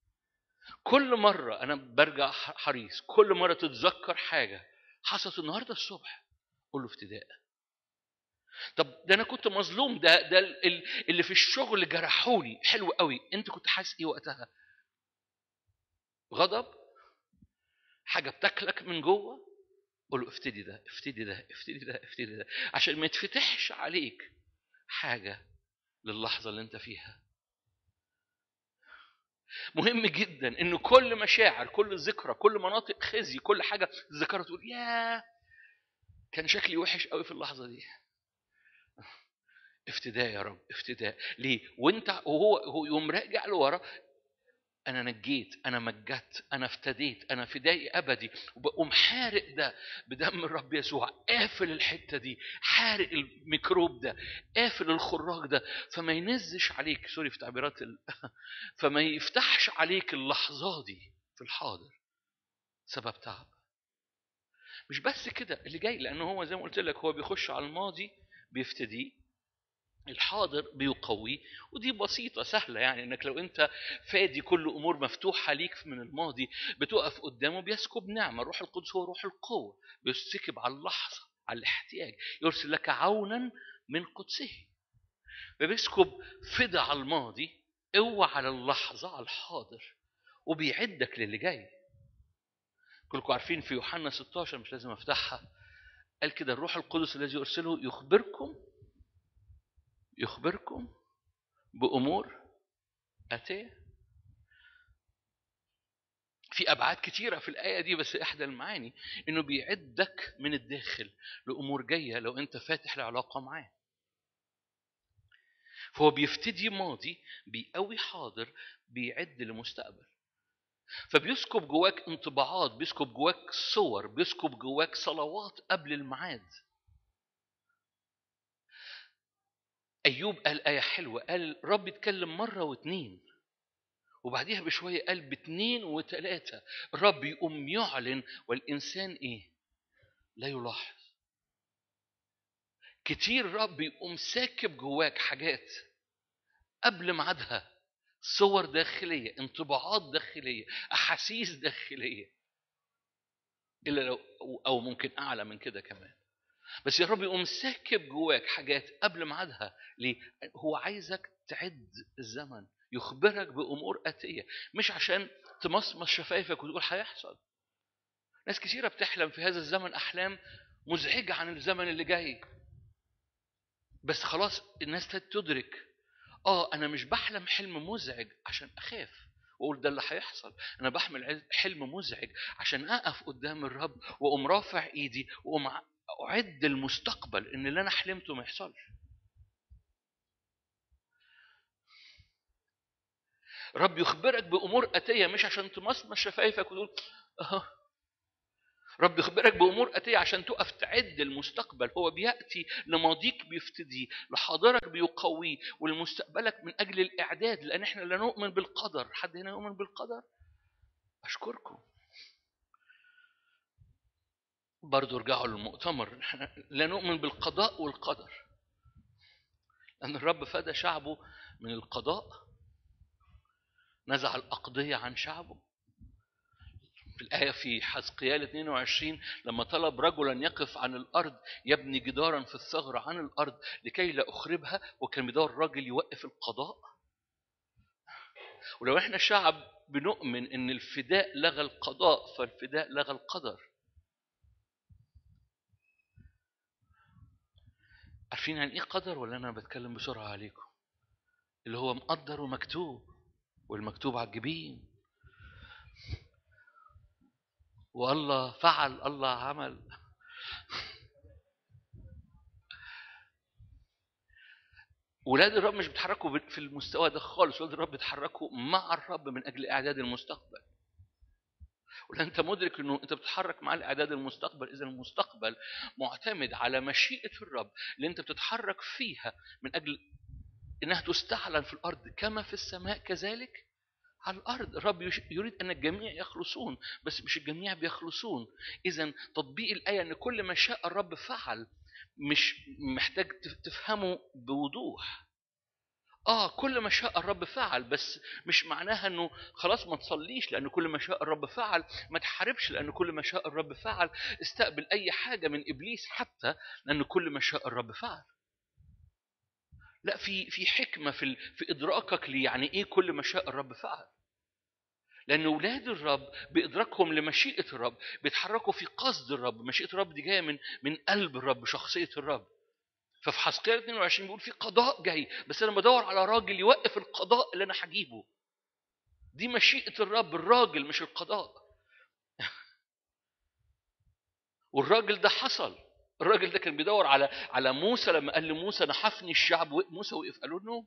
كل مرة أنا برجع حريص كل مرة تتذكر حاجة حصلت النهاردة الصبح قول له افتداء طب ده أنا كنت مظلوم ده ده اللي في الشغل جرحوني حلو قوي أنت كنت حاسس إيه وقتها؟ غضب حاجة بتاكلك من جوه قول له افتدي ده افتدي ده افتدي ده افتدي ده عشان ما يتفتحش عليك حاجة للحظة اللي انت فيها مهم جدا ان كل مشاعر كل ذكرى كل مناطق خزي كل حاجه ذكرها تقول يا كان شكلي وحش قوي في اللحظه دي افتداء يا رب افتداء ليه وانت وهو هو يوم راجع لورا انا نجيت انا مجدت انا افتديت انا فدائي ابدي وبقوم حارق ده بدم الرب يسوع قافل الحته دي حارق الميكروب ده قافل الخراج ده فما ينزش عليك سوري في تعبيرات ال... فما يفتحش عليك اللحظه دي في الحاضر سبب تعب مش بس كده اللي جاي لانه هو زي ما قلت لك هو بيخش على الماضي بيفتديه الحاضر بيقويه ودي بسيطة سهلة يعني انك لو انت فادي كل امور مفتوحة ليك من الماضي بتقف قدامه بيسكب نعمة روح القدس هو روح القوة بيسكب على اللحظة على الاحتياج يرسل لك عونا من قدسه فبيسكب فدا على الماضي قوة على اللحظة على الحاضر وبيعدك للي جاي كلكم عارفين في يوحنا 16 مش لازم افتحها قال كده الروح القدس الذي يرسله يخبركم يخبركم بأمور آتية في أبعاد كتيرة في الآية دي بس إحدى المعاني إنه بيعدك من الداخل لأمور جاية لو أنت فاتح العلاقة معاه فهو بيفتدي ماضي بيقوي حاضر بيعد لمستقبل فبيسكب جواك انطباعات بيسكب جواك صور بيسكب جواك صلوات قبل الميعاد أيوب قال آية حلوة قال رب اتكلم مرة واتنين وبعديها بشوية قال باتنين وتلاتة رب يقوم يعلن والإنسان إيه لا يلاحظ كتير رب يقوم ساكب جواك حاجات قبل ميعادها صور داخلية انطباعات داخلية أحاسيس داخلية إلا لو أو ممكن أعلى من كده كمان بس يا رب يقوم ساكب جواك حاجات قبل ميعادها ليه؟ هو عايزك تعد الزمن يخبرك بامور اتيه مش عشان تمصمص شفايفك وتقول هيحصل ناس كثيرة بتحلم في هذا الزمن أحلام مزعجة عن الزمن اللي جاي بس خلاص الناس تدرك اه انا مش بحلم حلم مزعج عشان اخاف واقول ده اللي هيحصل انا بحمل حلم مزعج عشان اقف قدام الرب واقوم رافع ايدي واقوم اعد المستقبل ان اللي انا حلمته ما يحصلش رب يخبرك بامور اتيه مش عشان تمصمص شفايفك وتقول اه رب يخبرك بامور اتيه عشان تقف تعد المستقبل هو بياتي لماضيك بيفتدي لحاضرك بيقويه ولمستقبلك من اجل الاعداد لان احنا لا نؤمن بالقدر حد هنا يؤمن بالقدر اشكركم برضو ارجعوا للمؤتمر لا نؤمن بالقضاء والقدر لأن الرب فدى شعبه من القضاء نزع الأقضية عن شعبه في الآية في حزقيال 22 لما طلب رجلا يقف عن الأرض يبني جدارا في الثغر عن الأرض لكي لا أخربها وكان بيدور راجل يوقف القضاء ولو احنا شعب بنؤمن ان الفداء لغى القضاء فالفداء لغى القدر عارفين يعني ايه قدر ولا انا بتكلم بسرعه عليكم اللي هو مقدر ومكتوب والمكتوب على الجبين والله فعل الله عمل ولاد الرب مش بيتحركوا في المستوى ده خالص ولاد الرب بيتحركوا مع الرب من اجل اعداد المستقبل ولا انت مدرك انه انت بتتحرك مع الاعداد المستقبل اذا المستقبل معتمد على مشيئه الرب اللي انت بتتحرك فيها من اجل انها تستعلن في الارض كما في السماء كذلك على الارض الرب يريد ان الجميع يخلصون بس مش الجميع بيخلصون اذا تطبيق الايه ان كل ما شاء الرب فعل مش محتاج تفهمه بوضوح اه كل ما شاء الرب فعل بس مش معناها انه خلاص ما تصليش لان كل ما شاء الرب فعل ما تحاربش لان كل ما شاء الرب فعل استقبل اي حاجه من ابليس حتى لان كل ما شاء الرب فعل لا في في حكمه في ال- في ادراكك لي يعني ايه كل ما شاء الرب فعل لان اولاد الرب بادراكهم لمشيئه الرب بيتحركوا في قصد الرب مشيئه الرب دي جايه من من قلب الرب شخصيه الرب ففي حسقيال 22 بيقول في قضاء جاي بس انا بدور على راجل يوقف القضاء اللي انا هجيبه دي مشيئه الرب الراجل مش القضاء والراجل ده حصل الراجل ده كان بيدور على على موسى لما قال لموسى انا هفني الشعب موسى وقف قال له نو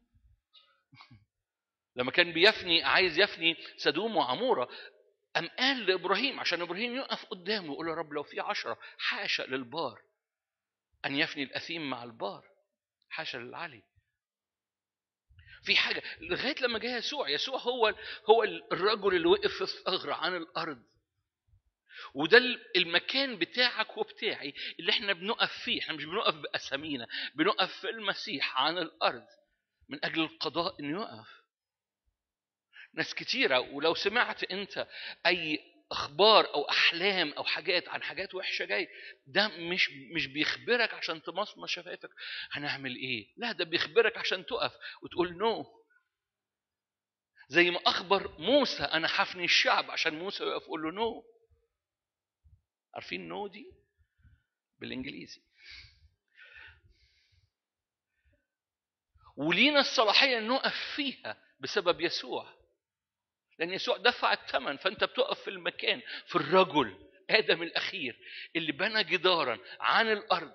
لما كان بيفني عايز يفني سدوم وعموره أم قال لإبراهيم عشان إبراهيم يقف قدامه ويقول يا رب لو في عشرة حاشا للبار أن يفني الأثيم مع البار حاشا للعلي في حاجة لغاية لما جاء يسوع يسوع هو هو الرجل اللي وقف في الثغرة عن الأرض وده المكان بتاعك وبتاعي اللي احنا بنقف فيه احنا مش بنقف بأسامينا بنقف في المسيح عن الأرض من أجل القضاء إنه يقف ناس كتيرة ولو سمعت أنت أي أخبار أو أحلام أو حاجات عن حاجات وحشة جاي ده مش مش بيخبرك عشان تمصمص شفايفك هنعمل إيه؟ لا ده بيخبرك عشان تقف وتقول نو زي ما أخبر موسى أنا حفني الشعب عشان موسى يقف يقول له نو عارفين نو دي؟ بالإنجليزي ولينا الصلاحية نقف فيها بسبب يسوع لأن يسوع دفع الثمن فأنت بتقف في المكان في الرجل آدم الأخير اللي بنى جدارا عن الأرض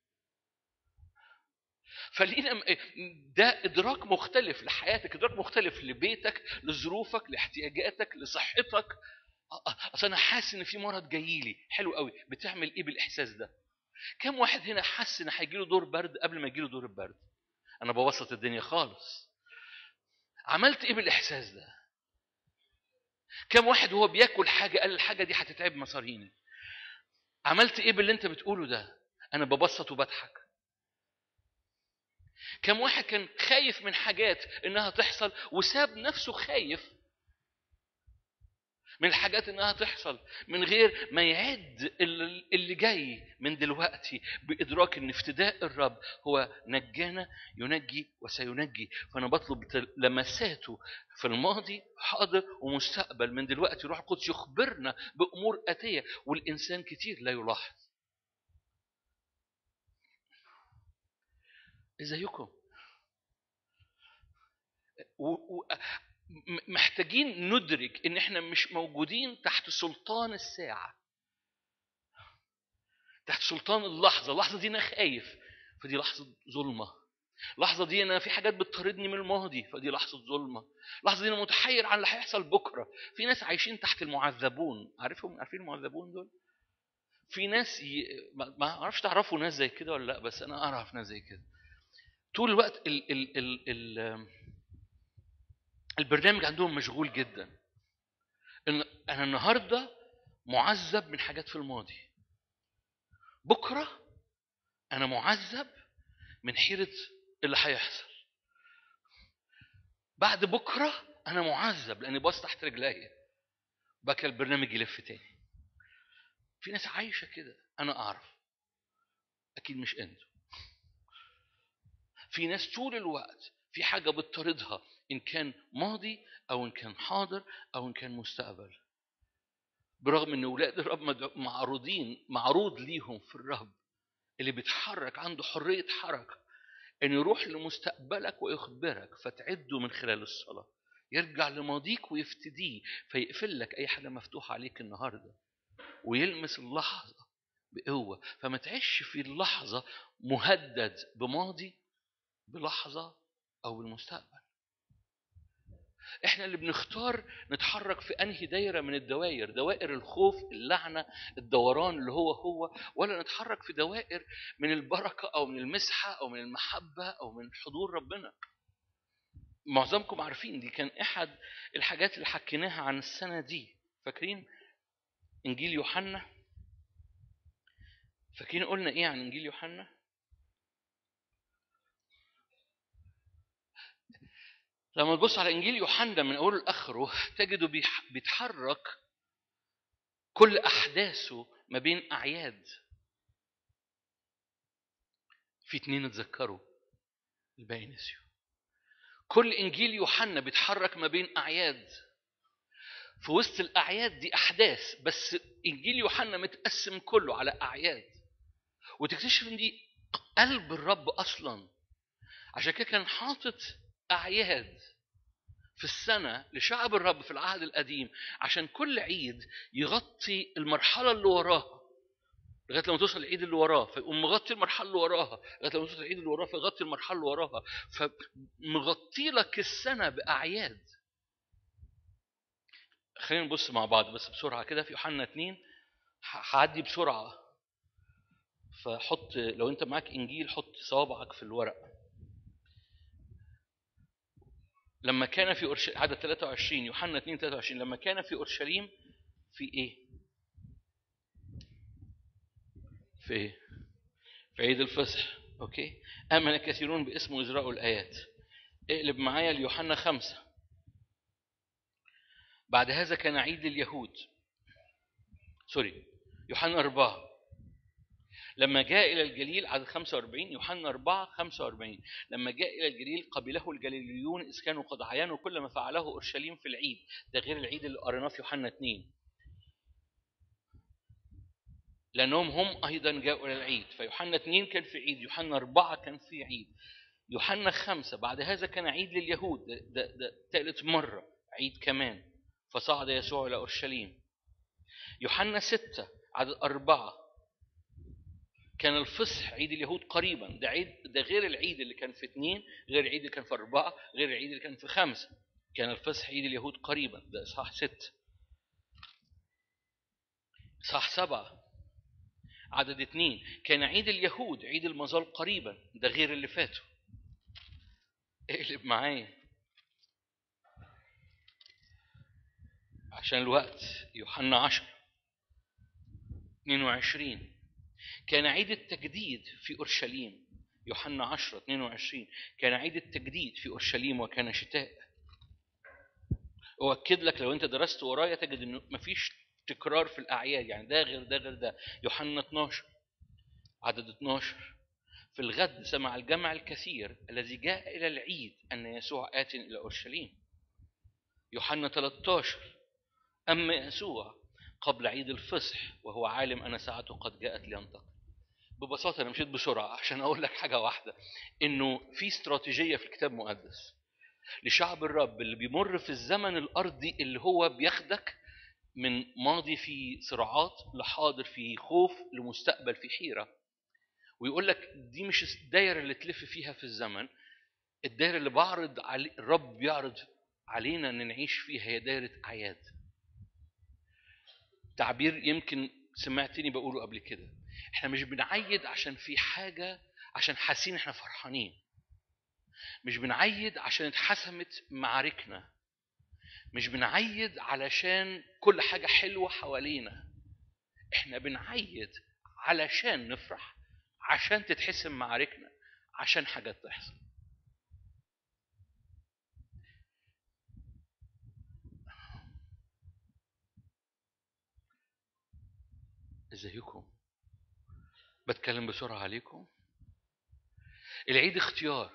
فلينا ده إدراك مختلف لحياتك إدراك مختلف لبيتك لظروفك لاحتياجاتك لصحتك أصل أنا حاسس إن في مرض جاي لي حلو قوي بتعمل إيه بالإحساس ده كم واحد هنا حس إن هيجيله دور برد قبل ما يجيله دور البرد أنا ببسط الدنيا خالص عملت إيه بالإحساس ده كم واحد وهو بياكل حاجه قال الحاجه دي هتتعب مصاريني عملت ايه باللي انت بتقوله ده انا ببسط وبضحك كم واحد كان خايف من حاجات انها تحصل وساب نفسه خايف من الحاجات انها تحصل من غير ما يعد اللي جاي من دلوقتي بادراك ان افتداء الرب هو نجانا ينجي وسينجي فانا بطلب لمساته في الماضي حاضر ومستقبل من دلوقتي روح القدس يخبرنا بامور اتيه والانسان كتير لا يلاحظ ازيكم محتاجين ندرك ان احنا مش موجودين تحت سلطان الساعه تحت سلطان اللحظه اللحظه دي انا خايف فدي لحظه ظلمه اللحظه دي انا في حاجات بتطاردني من الماضي فدي لحظه ظلمه اللحظه دي انا متحير عن اللي هيحصل بكره في ناس عايشين تحت المعذبون عارفهم عارفين المعذبون دول في ناس ي... ما اعرفش تعرفوا ناس زي كده ولا لا بس انا اعرف ناس زي كده طول الوقت ال ال ال ال البرنامج عندهم مشغول جدا ان انا النهارده معذب من حاجات في الماضي بكره انا معذب من حيره اللي هيحصل بعد بكره انا معذب لاني باص تحت رجليا بقى البرنامج يلف تاني في ناس عايشه كده انا اعرف اكيد مش انتوا في ناس طول الوقت في حاجه بتطاردها ان كان ماضي او ان كان حاضر او ان كان مستقبل برغم ان اولاد الرب معروضين معروض ليهم في الرب اللي بيتحرك عنده حريه حركه ان يروح لمستقبلك ويخبرك فتعده من خلال الصلاه يرجع لماضيك ويفتديه فيقفل لك اي حاجه مفتوحه عليك النهارده ويلمس اللحظه بقوه فما تعيش في اللحظه مهدد بماضي بلحظه او بالمستقبل احنا اللي بنختار نتحرك في انهي دايره من الدوائر دوائر الخوف اللعنه الدوران اللي هو هو ولا نتحرك في دوائر من البركه او من المسحه او من المحبه او من حضور ربنا معظمكم عارفين دي كان احد الحاجات اللي حكيناها عن السنه دي فاكرين انجيل يوحنا فاكرين قلنا ايه عن انجيل يوحنا لما تبص على انجيل يوحنا من اوله لاخره تجده بيح- بيتحرك كل احداثه ما بين اعياد في اتنين اتذكروا الباقي نسيوا كل انجيل يوحنا بيتحرك ما بين اعياد في وسط الاعياد دي احداث بس انجيل يوحنا متقسم كله على اعياد وتكتشف ان دي قلب الرب اصلا عشان كده كان حاطط اعياد في السنه لشعب الرب في العهد القديم عشان كل عيد يغطي المرحله اللي وراها لغايه لما توصل العيد اللي وراه فيقوم مغطي المرحله اللي وراها لغايه لما توصل العيد اللي وراه فيغطي المرحله اللي وراها فمغطي لك السنه باعياد خلينا نبص مع بعض بس بسرعه كده في يوحنا 2 ه- هعدي بسرعه فحط لو انت معاك انجيل حط صوابعك في الورق لما كان في أرش... عدد 23 يوحنا 2 23 لما كان في اورشليم في ايه؟ في ايه؟ في عيد الفصح اوكي؟ امن كثيرون باسمه ازرعوا الايات اقلب معايا ليوحنا خمسة بعد هذا كان عيد لليهود سوري يوحنا أربعة لما جاء إلى الجليل عدد 45 يوحنا 4 45 لما جاء إلى الجليل قبله الجليليون إذ كانوا قد عينوا كل ما فعله أورشليم في العيد ده غير العيد اللي قريناه في يوحنا 2 لأنهم هم أيضا جاءوا إلى العيد فيوحنا 2 كان في عيد يوحنا 4 كان في عيد يوحنا 5 بعد هذا كان عيد لليهود ده, ده, ده ثالث مرة عيد كمان فصعد يسوع إلى أورشليم يوحنا 6 عدد أربعة كان الفصح عيد اليهود قريبا ده عيد ده غير العيد اللي كان في اثنين غير العيد اللي كان في أربعة غير العيد اللي كان في خمسة كان الفصح عيد اليهود قريبا ده إصحاح ست إصحاح سبعة عدد اثنين كان عيد اليهود عيد المظال قريبا ده غير اللي فاتوا اقلب معايا عشان الوقت يوحنا 10 22 كان عيد التجديد في اورشليم يوحنا 10 22 كان عيد التجديد في اورشليم وكان شتاء اؤكد لك لو انت درست ورايا تجد انه مفيش تكرار في الاعياد يعني ده غير ده غير ده يوحنا 12 عدد 12 في الغد سمع الجمع الكثير الذي جاء الى العيد ان يسوع ات الى اورشليم يوحنا 13 اما يسوع قبل عيد الفصح وهو عالم ان ساعته قد جاءت لينتقل ببساطه انا مشيت بسرعه عشان اقول لك حاجه واحده انه في استراتيجيه في الكتاب المقدس لشعب الرب اللي بيمر في الزمن الارضي اللي هو بياخدك من ماضي في صراعات لحاضر في خوف لمستقبل في حيره ويقول لك دي مش الدايره اللي تلف فيها في الزمن الدايره اللي بعرض علي الرب بيعرض علينا ان نعيش فيها هي دايره اعياد تعبير يمكن سمعتني بقوله قبل كده احنا مش بنعيد عشان في حاجة عشان حاسين احنا فرحانين مش بنعيد عشان اتحسمت معاركنا مش بنعيد علشان كل حاجة حلوة حوالينا احنا بنعيد علشان نفرح عشان تتحسم معاركنا عشان حاجات تحصل ازيكم بتكلم بسرعة عليكم العيد اختيار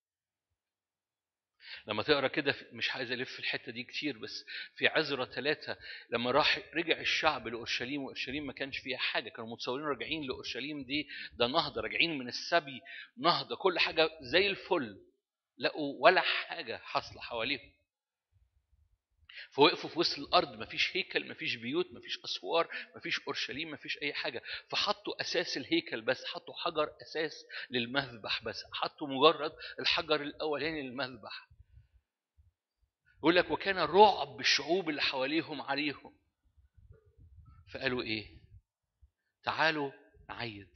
لما تقرا كده مش عايز الف في الحته دي كتير بس في عزرة ثلاثة لما راح رجع الشعب لاورشليم واورشليم ما كانش فيها حاجه كانوا متصورين راجعين لاورشليم دي ده نهضه راجعين من السبي نهضه كل حاجه زي الفل لقوا ولا حاجه حاصله حواليهم فوقفوا في وسط الارض مفيش هيكل مفيش بيوت مفيش اسوار مفيش اورشليم مفيش اي حاجه فحطوا اساس الهيكل بس حطوا حجر اساس للمذبح بس حطوا مجرد الحجر الاولاني للمذبح يقول لك وكان رعب الشعوب اللي حواليهم عليهم فقالوا ايه تعالوا نعيد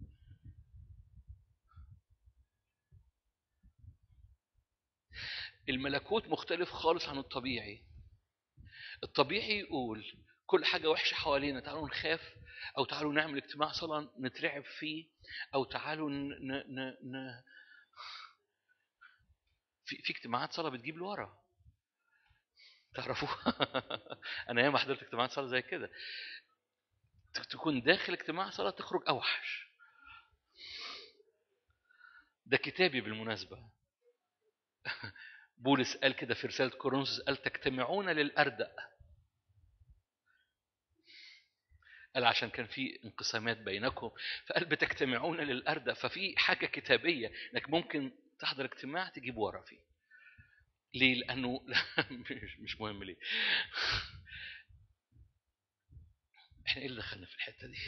الملكوت مختلف خالص عن الطبيعي الطبيعي يقول كل حاجة وحشة حوالينا تعالوا نخاف أو تعالوا نعمل اجتماع صلاة نترعب فيه أو تعالوا ن... ن... ن... في في اجتماعات صلاه بتجيب لورا تعرفوها انا ياما حضرت اجتماعات صلاه زي كده ت- تكون داخل اجتماع صلاه تخرج اوحش ده كتابي بالمناسبه بولس قال كده في رساله كورنثوس قال تجتمعون للاردأ قال عشان كان في انقسامات بينكم فقال بتجتمعون للاردأ ففي حاجه كتابيه انك ممكن تحضر اجتماع تجيب ورا فيه ليه لانه مش مش مهم ليه احنا ايه اللي دخلنا في الحته دي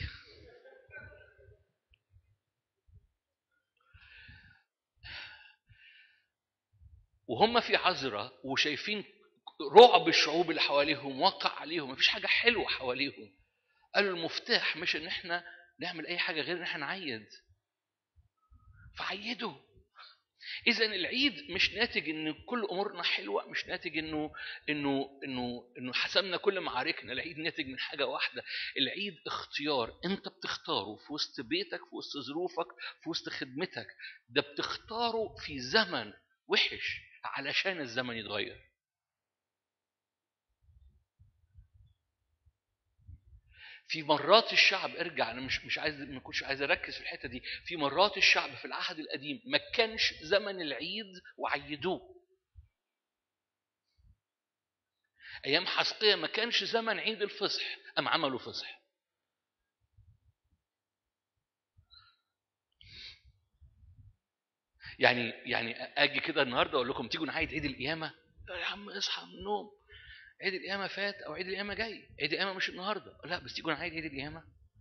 وهم في عذرة وشايفين رعب الشعوب اللي حواليهم وقع عليهم مفيش حاجة حلوة حواليهم قالوا المفتاح مش ان احنا نعمل اي حاجة غير ان احنا نعيد فعيدوا اذا العيد مش ناتج ان كل امورنا حلوه مش ناتج انه انه انه انه حسمنا كل معاركنا العيد ناتج من حاجه واحده العيد اختيار انت بتختاره في وسط بيتك في وسط ظروفك في وسط خدمتك ده بتختاره في زمن وحش علشان الزمن يتغير في مرات الشعب ارجع انا مش مش عايز ما كنتش عايز اركز في الحته دي في مرات الشعب في العهد القديم ما كانش زمن العيد وعيدوه ايام حسقيه ما كانش زمن عيد الفصح ام عملوا فصح يعني يعني اجي كده النهارده اقول لكم تيجوا نعيد عيد القيامه يا عم اصحى من النوم عيد القيامه فات او عيد القيامه جاي عيد القيامه مش النهارده لا بس تيجوا نعيد عيد القيامه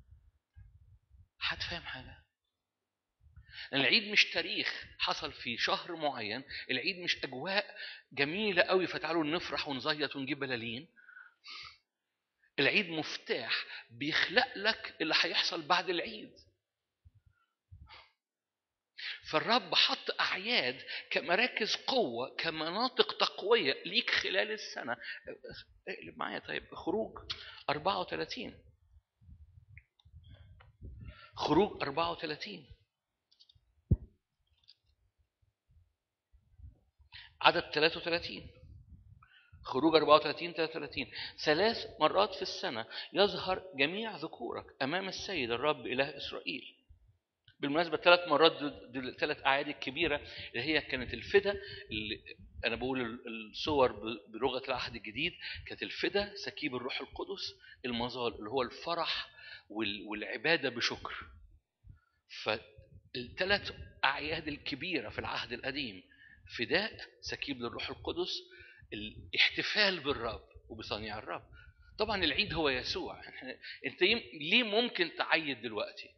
حد فاهم حاجه لأن العيد مش تاريخ حصل في شهر معين العيد مش أجواء جميلة قوي فتعالوا نفرح ونزيط ونجيب بلالين العيد مفتاح بيخلق لك اللي هيحصل بعد العيد فالرب حط أعياد كمراكز قوة كمناطق تقوية ليك خلال السنة اقلب معايا طيب خروج 34 خروج 34 عدد 33 خروج 34 33 ثلاث مرات في السنة يظهر جميع ذكورك أمام السيد الرب إله إسرائيل بالمناسبة ثلاث مرات دول الثلاث أعياد الكبيرة اللي هي كانت الفدا اللي أنا بقول الصور بلغة العهد الجديد كانت الفدا سكيب الروح القدس المظال اللي هو الفرح والعبادة بشكر فالثلاث أعياد الكبيرة في العهد القديم فداء سكيب للروح القدس الاحتفال بالرب وبصنيع الرب طبعا العيد هو يسوع انت ليه ممكن تعيد دلوقتي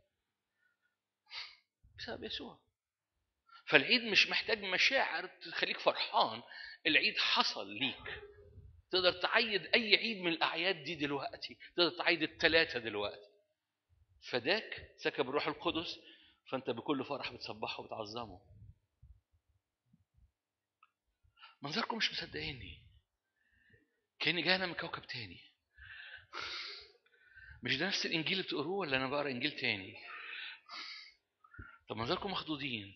بسبب يسوع فالعيد مش محتاج مشاعر تخليك فرحان العيد حصل ليك تقدر تعيد اي عيد من الاعياد دي دلوقتي تقدر تعيد الثلاثه دلوقتي فداك سكب الروح القدس فانت بكل فرح بتسبحه وبتعظمه منظركم مش مصدقيني كاني جاي انا من كوكب تاني مش ده نفس الانجيل اللي بتقروه ولا انا بقرا انجيل تاني طب منظركم مخضوضين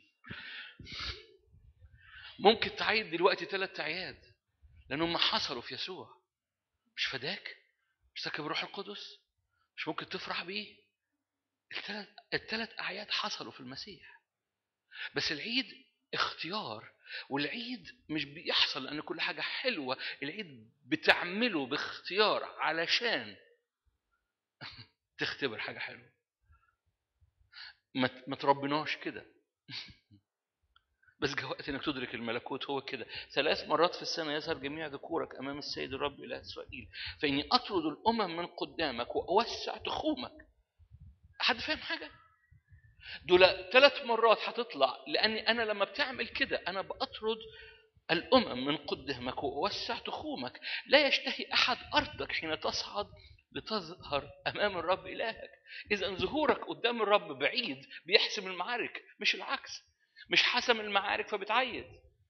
ممكن تعيد دلوقتي ثلاث اعياد لانهم حصلوا في يسوع مش فداك مش سكب الروح القدس مش ممكن تفرح بيه الثلاث الثلاث اعياد حصلوا في المسيح بس العيد اختيار والعيد مش بيحصل لان كل حاجه حلوه العيد بتعمله باختيار علشان تختبر حاجه حلوه ما تربناش كده بس جاء وقت انك تدرك الملكوت هو كده ثلاث مرات في السنه يظهر جميع ذكورك امام السيد الرب اله اسرائيل فاني اطرد الامم من قدامك واوسع تخومك حد فاهم حاجه دول ثلاث مرات هتطلع لاني انا لما بتعمل كده انا باطرد الامم من قدامك واوسع تخومك لا يشتهي احد ارضك حين تصعد لتظهر امام الرب الهك اذا ظهورك قدام الرب بعيد بيحسم المعارك مش العكس مش حسم المعارك فبتعيد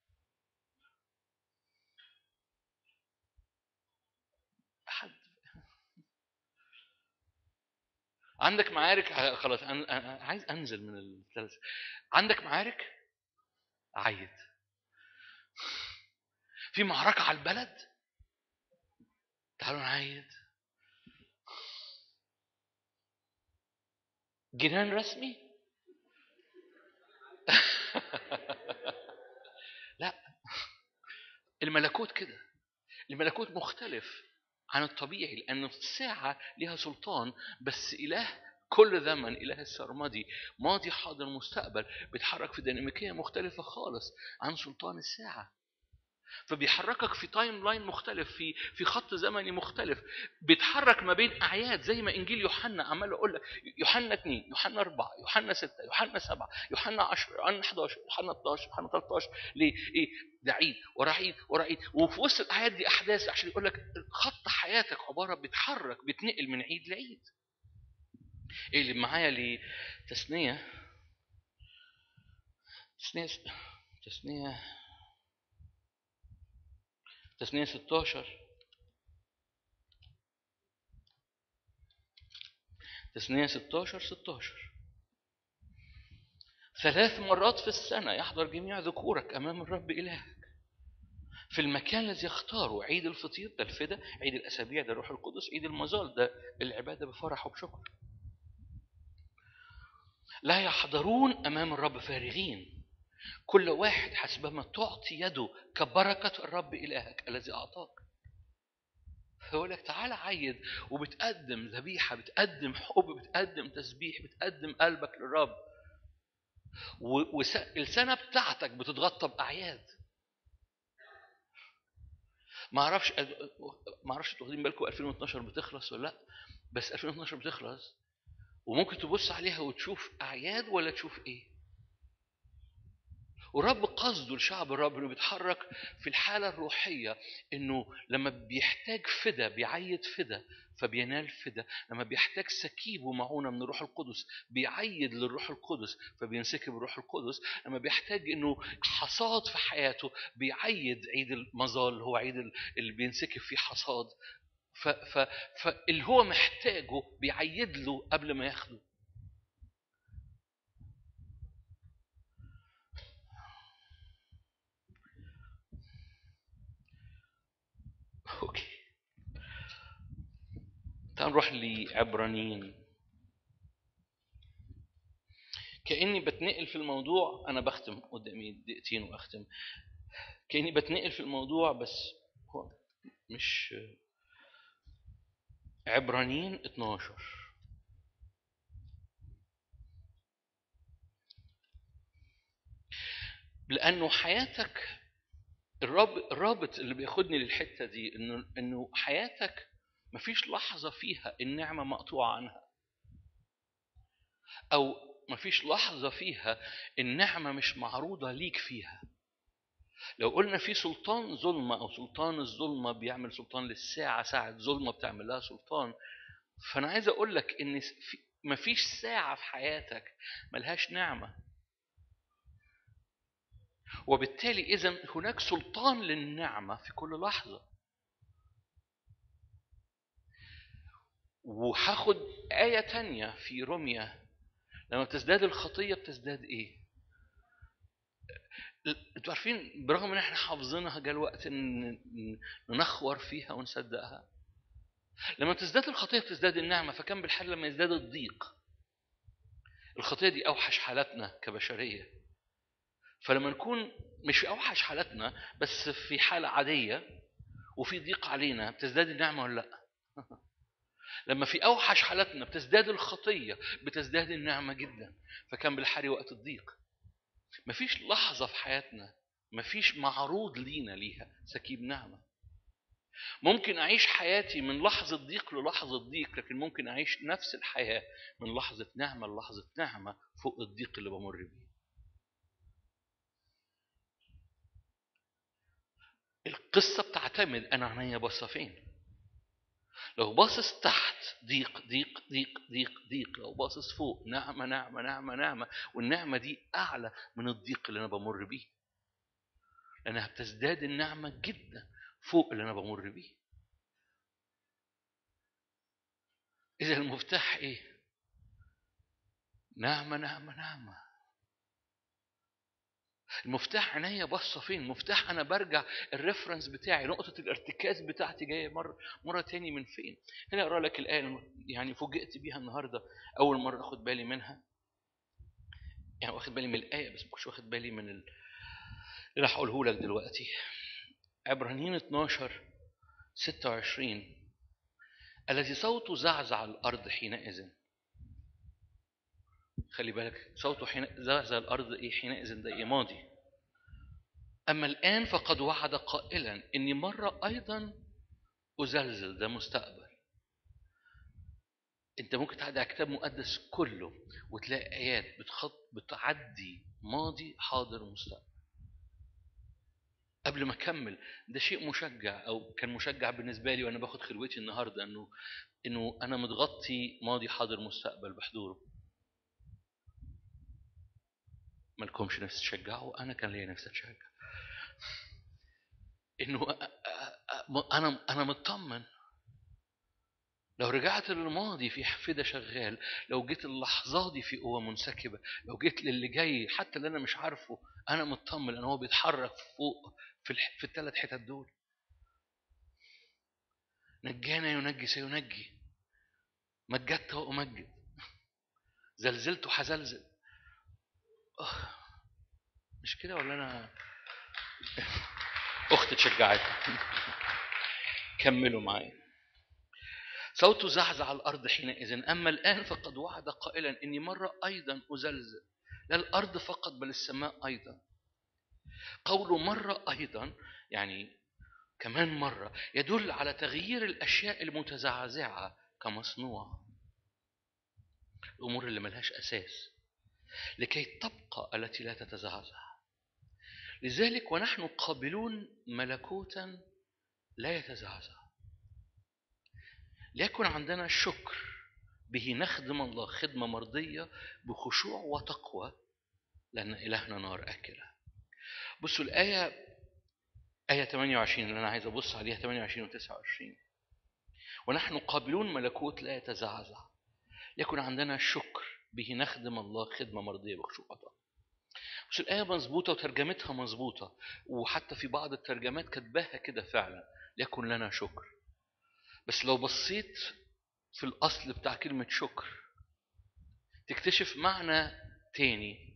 حد عندك معارك خلاص انا عايز انزل من الثلاث عندك معارك عيد في معركة على البلد تعالوا نعيد جنان رسمي لا الملكوت كده الملكوت مختلف عن الطبيعي لأن الساعة لها سلطان بس إله كل زمن إله السرمدي ماضي حاضر مستقبل بيتحرك في ديناميكية مختلفة خالص عن سلطان الساعة فبيحركك في تايم لاين مختلف في في خط زمني مختلف بيتحرك ما بين اعياد زي ما انجيل يوحنا عمال اقول لك يوحنا 2 يوحنا 4 يوحنا 6 يوحنا 7 يوحنا 10 يوحنا 11 يوحنا 12 يوحنا 13 ليه؟ ايه؟ ده عيد ورا عيد ورا عيد وفي وسط الاعياد دي احداث عشان يقول لك خط حياتك عباره بيتحرك بيتنقل من عيد لعيد. ايه اللي معايا لتثنيه تثنيه تثنيه تثنية 16 تثنية 16 16 ثلاث مرات في السنة يحضر جميع ذكورك أمام الرب إلهك في المكان الذي يختاره عيد الفطير ده الفدا عيد الأسابيع ده الروح القدس عيد المظال ده العبادة بفرح وبشكر لا يحضرون أمام الرب فارغين كل واحد حسبما تعطي يده كبركة الرب إلهك الذي أعطاك فيقول لك تعالى عيد وبتقدم ذبيحة بتقدم حب بتقدم تسبيح بتقدم قلبك للرب والسنة بتاعتك بتتغطى بأعياد ما اعرفش ما اعرفش انتوا واخدين بالكم 2012 بتخلص ولا لا بس 2012 بتخلص وممكن تبص عليها وتشوف اعياد ولا تشوف ايه ورب قصده لشعب الرب انه بيتحرك في الحاله الروحيه انه لما بيحتاج فدا بيعيد فدا فبينال فدا لما بيحتاج سكيب ومعونه من الروح القدس بيعيد للروح القدس فبينسكب الروح القدس لما بيحتاج انه حصاد في حياته بيعيد عيد المظال هو عيد اللي بينسكب فيه حصاد فاللي هو محتاجه بيعيد له قبل ما ياخده اوكي تعال نروح لعبرانيين كاني بتنقل في الموضوع انا بختم قدامي دقيقتين واختم كاني بتنقل في الموضوع بس هو مش عبرانيين 12 لانه حياتك الراب الرابط اللي بياخدني للحته دي انه انه حياتك مفيش لحظه فيها النعمه مقطوعه عنها او مفيش لحظه فيها النعمه مش معروضه ليك فيها لو قلنا في سلطان ظلمة أو سلطان الظلمة بيعمل سلطان للساعة ساعة ظلمة بتعمل لها سلطان فأنا عايز أقول لك إن مفيش ساعة في حياتك ملهاش نعمة وبالتالي إذا هناك سلطان للنعمة في كل لحظة وهاخد آية تانية في روميا لما تزداد الخطية بتزداد إيه؟ انتوا عارفين برغم ان احنا حافظينها جاء الوقت ان ننخور فيها ونصدقها لما تزداد الخطيه بتزداد النعمه فكان بالحال لما يزداد الضيق الخطيه دي اوحش حالاتنا كبشريه فلما نكون مش في اوحش حالاتنا بس في حاله عاديه وفي ضيق علينا بتزداد النعمه ولا لا لما في اوحش حالاتنا بتزداد الخطيه بتزداد النعمه جدا فكان بالحال وقت الضيق مفيش لحظة في حياتنا مفيش معروض لينا ليها سكيب نعمة ممكن أعيش حياتي من لحظة ضيق للحظة ضيق لكن ممكن أعيش نفس الحياة من لحظة نعمة للحظة نعمة فوق الضيق اللي بمر بيه القصة بتعتمد أنا عينيا باصة فين لو باصص تحت ضيق ضيق ضيق ضيق ضيق لو باصص فوق نعمة نعمة نعمة نعمة والنعمة دي أعلى من الضيق اللي أنا بمر بيه لأنها بتزداد النعمة جدا فوق اللي أنا بمر بيه إذا المفتاح إيه؟ نعمة نعمة نعمة المفتاح عينيا باصه فين المفتاح انا برجع الريفرنس بتاعي نقطه الارتكاز بتاعتي جايه مره مره تاني من فين هنا اقرا لك الايه يعني فوجئت بيها النهارده اول مره اخد بالي منها يعني واخد بالي من الايه بس مش واخد بالي من ال... اللي راح اقوله لك دلوقتي عبرانيين 12 26 الذي صوته زعزع الارض حينئذ خلي بالك صوته حين زعزع الارض ايه حينئذ ده ايه ماضي اما الان فقد وعد قائلا اني مره ايضا ازلزل ده مستقبل انت ممكن تعدي على كتاب مقدس كله وتلاقي ايات بتخط بتعدي ماضي حاضر ومستقبل قبل ما اكمل ده شيء مشجع او كان مشجع بالنسبه لي وانا باخد خلوتي النهارده انه انه انا متغطي ماضي حاضر مستقبل بحضوره مالكمش نفس تشجعوا انا كان ليا نفسي اتشجع انه انا انا مطمن لو رجعت للماضي في حفدة شغال لو جيت اللحظة دي في قوة منسكبة لو جيت للي جاي حتى اللي أنا مش عارفه أنا مطمن أن هو بيتحرك فوق في, الح... في الثلاث حتت دول نجانا ينجي سينجي مجدت وأمجد زلزلت وحزلزل أوه. مش كده ولا أنا أختي اتشجعت كملوا معايا صوت زعزع الأرض حينئذ أما الآن فقد وعد قائلا إني مرة أيضا أزلزل لا الأرض فقط بل السماء أيضا قوله مرة أيضا يعني كمان مرة يدل على تغيير الأشياء المتزعزعة كمصنوع الأمور اللي ملهاش أساس لكي تبقى التي لا تتزعزع لذلك ونحن قابلون ملكوتا لا يتزعزع ليكن عندنا شكر به نخدم الله خدمة مرضية بخشوع وتقوى لأن إلهنا نار أكلة بصوا الآية آية 28 اللي أنا عايز أبص عليها 28 و 29 ونحن قابلون ملكوت لا يتزعزع ليكن عندنا شكر به نخدم الله خدمة مرضية بخشوع وتقوى بس الآية مظبوطة وترجمتها مظبوطة وحتى في بعض الترجمات كتباها كده فعلا ليكن لنا شكر بس لو بصيت في الأصل بتاع كلمة شكر تكتشف معنى تاني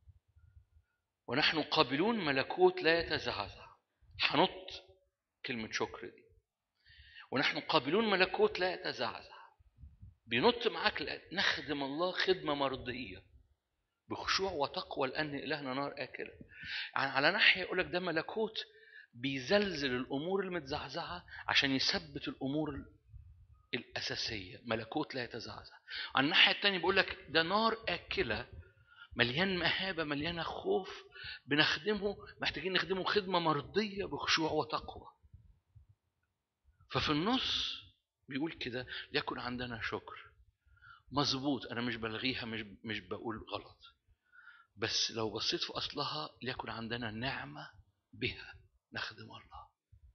ونحن قابلون ملكوت لا يتزعزع هنط كلمة شكر دي ونحن قابلون ملكوت لا يتزعزع بينط معاك نخدم الله خدمة مرضية بخشوع وتقوى لأن إلهنا نار آكلة يعني على ناحية يقول لك ده ملكوت بيزلزل الامور المتزعزعه عشان يثبت الامور الاساسيه ملكوت لا يتزعزع على الناحيه الثانيه بيقول لك ده نار اكله مليان مهابه مليانه خوف بنخدمه محتاجين نخدمه خدمه مرضيه بخشوع وتقوى ففي النص بيقول كده ليكن عندنا شكر مظبوط انا مش بلغيها مش مش بقول غلط بس لو بصيت في اصلها ليكن عندنا نعمه بها نخدم الله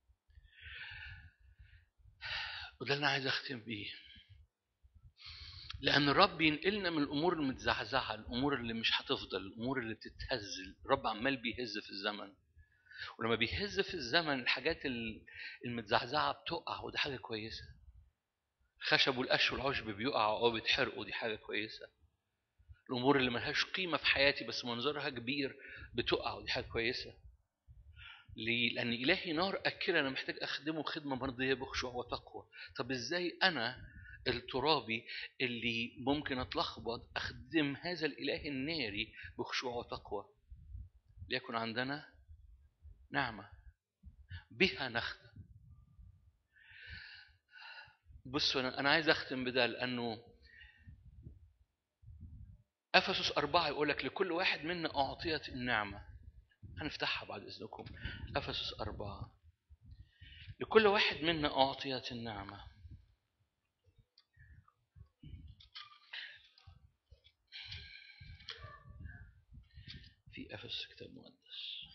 وده اللي انا عايز اختم بيه لان الرب ينقلنا من الامور المتزعزعه الامور اللي مش هتفضل الامور اللي بتتهز الرب عمال بيهز في الزمن ولما بيهز في الزمن الحاجات المتزعزعه بتقع وده حاجه كويسه الخشب والقش والعشب بيقع او بيتحرقوا دي حاجه كويسه الامور اللي ملهاش قيمه في حياتي بس منظرها كبير بتقع ودي حاجه كويسه ليه؟ لأن إلهي نار أكل أنا محتاج أخدمه خدمة مرضية بخشوع وتقوى طب إزاي أنا الترابي اللي ممكن أتلخبط أخدم هذا الإله الناري بخشوع وتقوى ليكن عندنا نعمة بها نخدم بصوا أنا أنا عايز أختم بده لأنه أفسس أربعة يقول لك لكل واحد منا أعطيت النعمة هنفتحها بعد إذنكم أفسس أربعة لكل واحد منا أعطيت النعمة في أفسس كتاب مقدس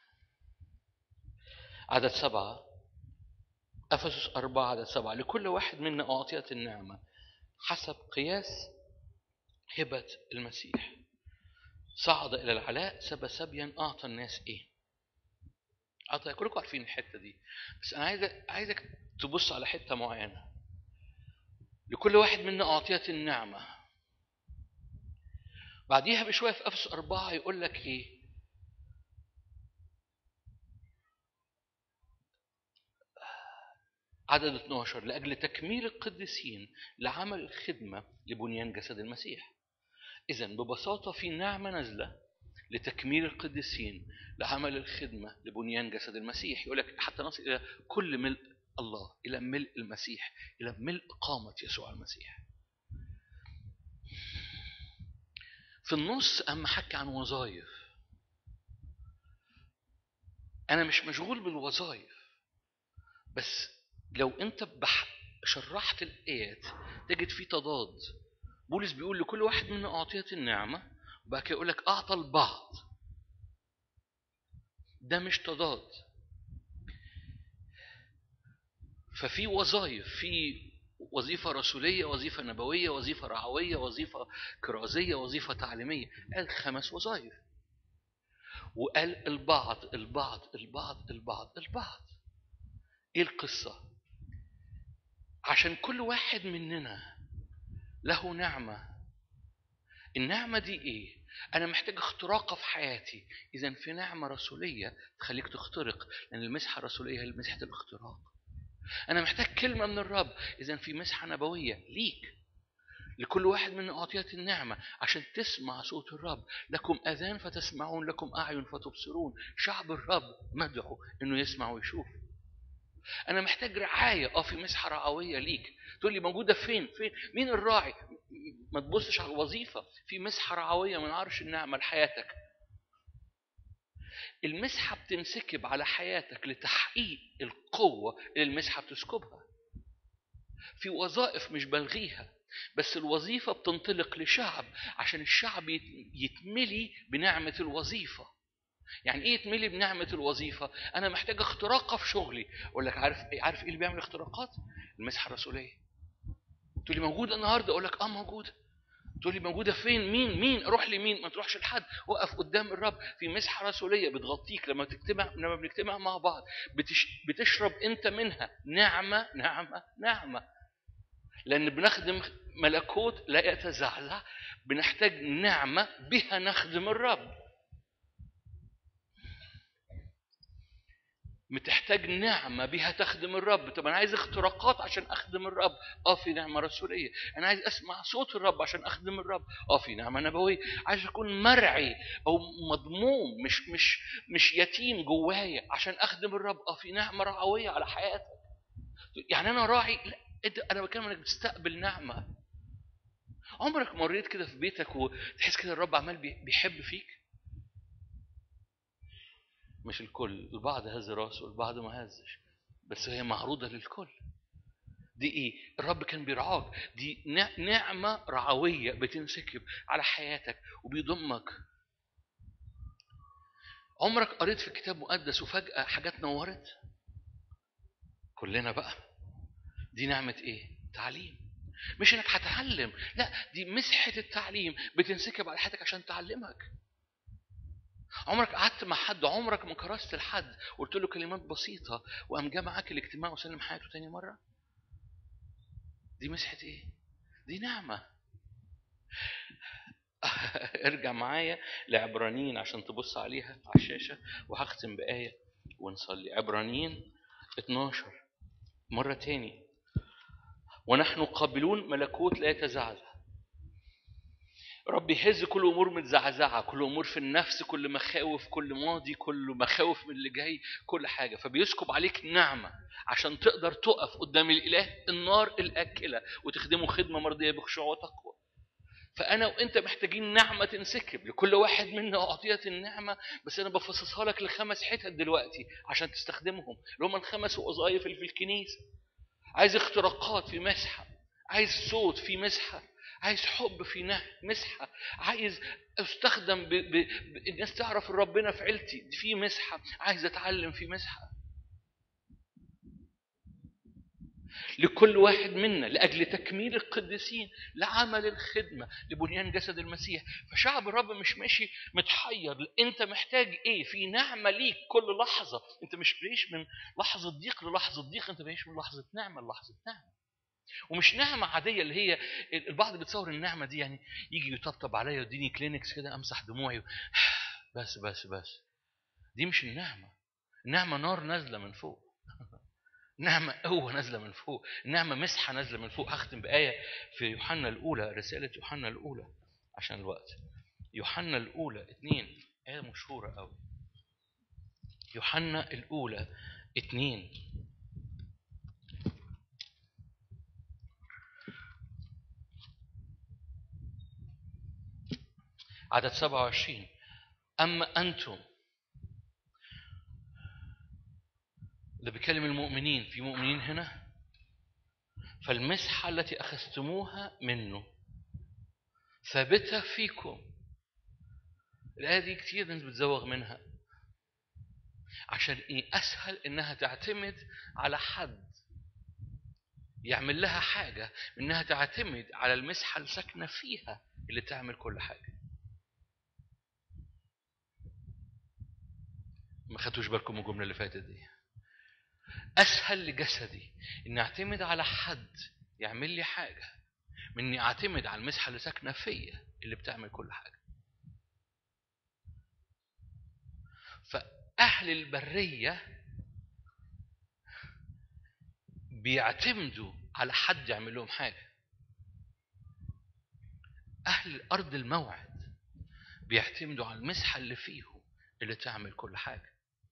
عدد سبعة أفسس أربعة عدد سبعة لكل واحد منا أعطيت النعمة حسب قياس هبة المسيح صعد الى العلاء سبى سبيا اعطى الناس ايه اعطى كلكم عارفين الحته دي بس انا عايز عايزك تبص على حته معينه لكل واحد منا اعطيت النعمه بعديها بشويه في افس اربعه يقول لك ايه عدد 12 لأجل تكميل القديسين لعمل الخدمة لبنيان جسد المسيح إذا ببساطة في نعمة نازلة لتكميل القديسين لعمل الخدمة لبنيان جسد المسيح يقول لك حتى نصل إلى كل ملء الله إلى ملء المسيح إلى ملء قامة يسوع المسيح في النص أما حكي عن وظائف أنا مش مشغول بالوظائف بس لو أنت بح شرحت الآيات تجد في تضاد بولس بيقول لكل واحد منا أعطيت النعمة وبعد كده يقول لك أعطى البعض ده مش تضاد ففي وظائف في وظيفة رسولية وظيفة نبوية وظيفة رعوية وظيفة كرازية وظيفة تعليمية قال خمس وظائف وقال البعض البعض البعض البعض البعض ايه القصة عشان كل واحد مننا له نعمة النعمة دي ايه انا محتاج اختراقة في حياتي اذا في نعمة رسولية تخليك تخترق لان المسحة الرسولية هي مسحة الاختراق انا محتاج كلمة من الرب اذا في مسحة نبوية ليك لكل واحد من أعطيت النعمة عشان تسمع صوت الرب لكم أذان فتسمعون لكم أعين فتبصرون شعب الرب مدعو إنه يسمع ويشوف أنا محتاج رعاية أه في مسحة رعوية ليك تقول لي موجودة فين فين مين الراعي ما تبصش على الوظيفة في مسحة رعوية من عرش النعمة لحياتك المسحة بتنسكب على حياتك لتحقيق القوة اللي المسحة بتسكبها في وظائف مش بلغيها بس الوظيفة بتنطلق لشعب عشان الشعب يتملي بنعمة الوظيفة يعني ايه يتملي بنعمة الوظيفة انا محتاج اختراقة في شغلي اقول لك عارف ايه عارف ايه اللي بيعمل اختراقات المسحة الرسولية تقول لي موجودة النهاردة اقول لك اه موجودة تقول لي موجودة فين مين مين روح لمين ما تروحش لحد وقف قدام الرب في مسحة رسولية بتغطيك لما تجتمع لما بنجتمع مع بعض بتش... بتشرب انت منها نعمة نعمة نعمة لأن بنخدم ملكوت لا يتزعزع بنحتاج نعمة بها نخدم الرب بتحتاج نعمة بها تخدم الرب طب أنا عايز اختراقات عشان أخدم الرب أه في نعمة رسولية أنا عايز أسمع صوت الرب عشان أخدم الرب أه في نعمة نبوية عايز أكون مرعي أو مضموم مش مش مش يتيم جوايا عشان أخدم الرب أه في نعمة رعوية على حياتك يعني أنا راعي لا انت انا بتكلم انك بتستقبل نعمه عمرك مريت كده في بيتك وتحس كده الرب عمال بيحب فيك مش الكل البعض هز راسه البعض ما هزش بس هي معروضه للكل دي ايه الرب كان بيرعاك دي نعمه رعويه بتنسكب على حياتك وبيضمك عمرك قريت في كتاب مقدس وفجاه حاجات نورت كلنا بقى دي نعمة ايه؟ تعليم مش انك هتعلم لا دي مسحة التعليم بتنسكب على حياتك عشان تعلمك عمرك قعدت مع حد عمرك ما كرست لحد وقلت له كلمات بسيطة وقام جه معاك الاجتماع وسلم حياته تاني مرة دي مسحة ايه؟ دي نعمة ارجع معايا لعبرانيين عشان تبص عليها على الشاشة وهختم بآية ونصلي عبرانيين 12 مرة تاني ونحن قابلون ملكوت لا يتزعزع رب يهز كل امور متزعزعه كل امور في النفس كل مخاوف كل ماضي كل مخاوف من اللي جاي كل حاجه فبيسكب عليك نعمه عشان تقدر تقف قدام الاله النار الاكله وتخدمه خدمه مرضيه بخشوع وتقوى فانا وانت محتاجين نعمه تنسكب لكل واحد منا اعطيت النعمه بس انا بفصصها لك لخمس حتت دلوقتي عشان تستخدمهم اللي هم الخمس وظائف اللي في الكنيسه عايز اختراقات في مسحة عايز صوت في مسحة عايز حب في مسحة عايز استخدم ب... ب... ب... الناس تعرف ربنا في عيلتي في مسحة عايز اتعلم في مسحة لكل واحد منا لأجل تكميل القديسين لعمل الخدمة لبنيان جسد المسيح فشعب الرب مش ماشي متحير أنت محتاج إيه في نعمة ليك كل لحظة أنت مش بعيش من لحظة ضيق للحظة ضيق أنت بعيش من لحظة نعمة للحظة نعمة ومش نعمة عادية اللي هي البعض بيتصور النعمة دي يعني يجي يطبطب عليا ويديني كلينكس كده امسح دموعي بس بس بس دي مش النعمة النعمة نار نازلة من فوق نعمة قوة نازلة من فوق نعمة مسحة نازلة من فوق هختم بآية في يوحنا الأولى رسالة يوحنا الأولى عشان الوقت يوحنا الأولى اتنين آية مشهورة قوي يوحنا الأولى اتنين عدد 27 أما أنتم ده بيكلم المؤمنين في مؤمنين هنا فالمسحة التي أخذتموها منه ثابتة فيكم الآية دي كتير ناس بتزوغ منها عشان إيه أسهل إنها تعتمد على حد يعمل لها حاجة إنها تعتمد على المسحة اللي ساكنة فيها اللي تعمل كل حاجة ما خدتوش بالكم من الجمله اللي فاتت دي اسهل لجسدي اني اعتمد على حد يعمل لي حاجه من اني اعتمد على المسحه اللي ساكنه فيا اللي بتعمل كل حاجه فاهل البريه بيعتمدوا على حد يعمل لهم حاجه اهل ارض الموعد بيعتمدوا على المسحه اللي فيهم اللي تعمل كل حاجه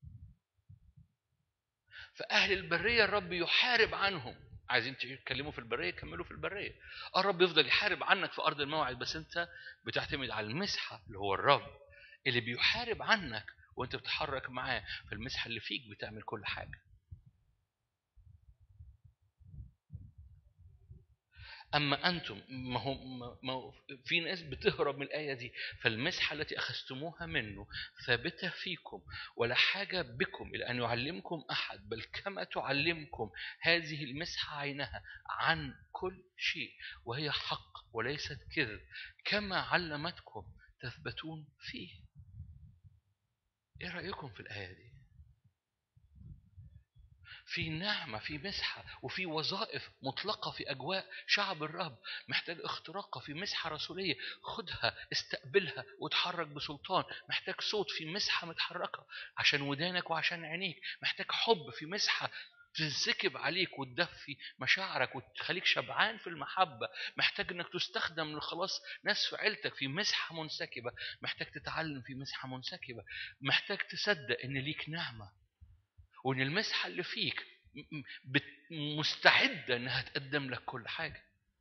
فأهل البرية الرب يحارب عنهم عايزين تتكلموا في البرية كملوا في البرية الرب يفضل يحارب عنك في أرض الموعد بس أنت بتعتمد على المسحة اللي هو الرب اللي بيحارب عنك وأنت بتتحرك معاه فالمسحة اللي فيك بتعمل كل حاجة أما أنتم ما هو, ما هو في ناس بتهرب من الآية دي فالمسحة التي أخذتموها منه ثابتة فيكم ولا حاجة بكم إلى أن يعلمكم أحد بل كما تعلمكم هذه المسحة عينها عن كل شيء وهي حق وليست كذب كما علمتكم تثبتون فيه إيه رأيكم في الآية دي؟ في نعمة في مسحة وفي وظائف مطلقة في أجواء شعب الرب محتاج اختراقها في مسحة رسولية خدها استقبلها وتحرك بسلطان محتاج صوت في مسحة متحركة عشان ودانك وعشان عينيك محتاج حب في مسحة تنسكب عليك وتدفي مشاعرك وتخليك شبعان في المحبة محتاج انك تستخدم لخلاص ناس في عيلتك في مسحة منسكبة محتاج تتعلم في مسحة منسكبة محتاج تصدق ان ليك نعمة وان المسحه اللي فيك مستعده انها تقدم لك كل حاجه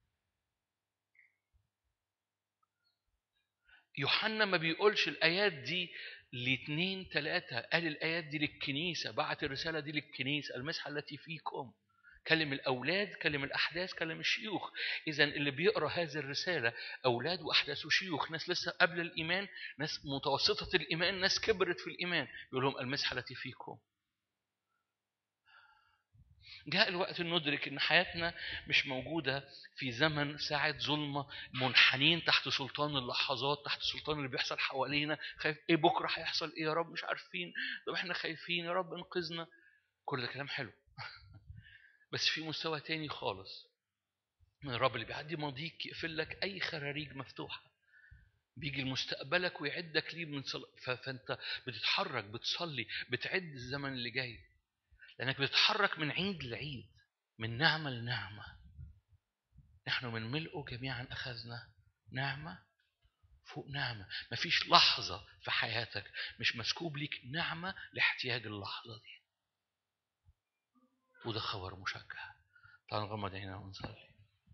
يوحنا ما بيقولش الايات دي لاثنين ثلاثة قال الآيات دي للكنيسة بعت الرسالة دي للكنيسة المسحة التي فيكم كلم الأولاد كلم الأحداث كلم الشيوخ إذا اللي بيقرأ هذه الرسالة أولاد وأحداث وشيوخ ناس لسه قبل الإيمان ناس متوسطة الإيمان ناس كبرت في الإيمان يقول لهم المسحة التي فيكم جاء الوقت ان ندرك ان حياتنا مش موجوده في زمن ساعه ظلمه منحنين تحت سلطان اللحظات تحت سلطان اللي بيحصل حوالينا خايف ايه بكره هيحصل ايه يا رب مش عارفين طب احنا خايفين يا رب انقذنا كل ده كلام حلو بس في مستوى تاني خالص من الرب اللي بيعدي ماضيك يقفل لك اي خراريج مفتوحه بيجي لمستقبلك ويعدك ليه من صل... فانت بتتحرك بتصلي بتعد الزمن اللي جاي لأنك بتتحرك من عيد لعيد من نعمة لنعمة نحن من ملئه جميعا أخذنا نعمة فوق نعمة مفيش لحظة في حياتك مش مسكوب ليك نعمة لاحتياج اللحظة دي وده خبر مشجع تعالوا نغمض عينينا ونصلي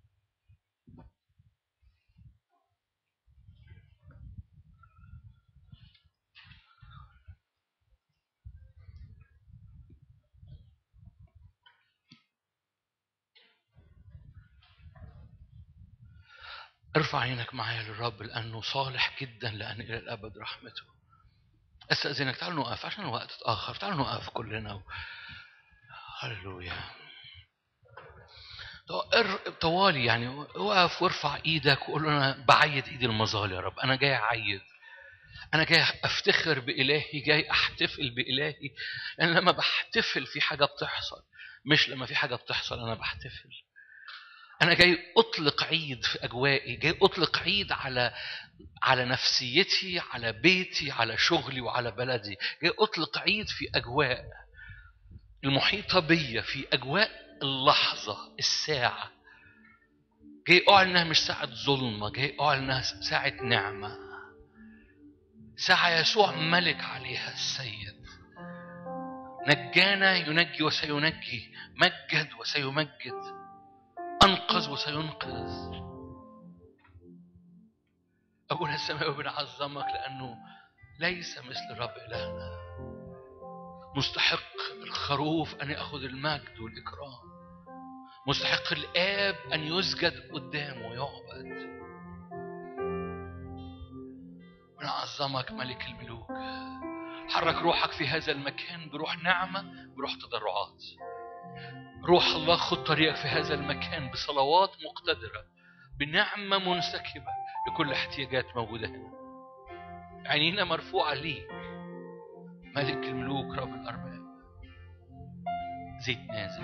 ارفع عينك معايا للرب لأنه صالح جدا لأن إلى الأبد رحمته استأذنك تعالوا نقف عشان الوقت اتأخر تعالوا نقف كلنا و... هللويا ار- طوالي يعني وقف وارفع ايدك وقول له انا بعيد ايدي المظال يا رب انا جاي اعيد انا جاي افتخر بالهي جاي احتفل بالهي لان لما بحتفل في حاجه بتحصل مش لما في حاجه بتحصل انا بحتفل انا جاي اطلق عيد في اجوائي جاي اطلق عيد على على نفسيتي على بيتي على شغلي وعلى بلدي جاي اطلق عيد في اجواء المحيطه بيا في اجواء اللحظه الساعه جاي اعلن انها مش ساعه ظلمه جاي اعلن انها ساعه نعمه ساعه يسوع ملك عليها السيد نجانا ينجي وسينجي مجد وسيمجد انقذ وسينقذ ابونا السماوي بنعظمك لانه ليس مثل رب الهنا مستحق الخروف ان ياخذ المجد والاكرام مستحق الاب ان يسجد قدامه ويعبد ونعظمك ملك الملوك حرك روحك في هذا المكان بروح نعمه بروح تضرعات روح الله خد طريقك في هذا المكان بصلوات مقتدره بنعمه منسكبه لكل احتياجات موجوده هنا عينينا مرفوعه ليك ملك الملوك رب الارباب زيت نازل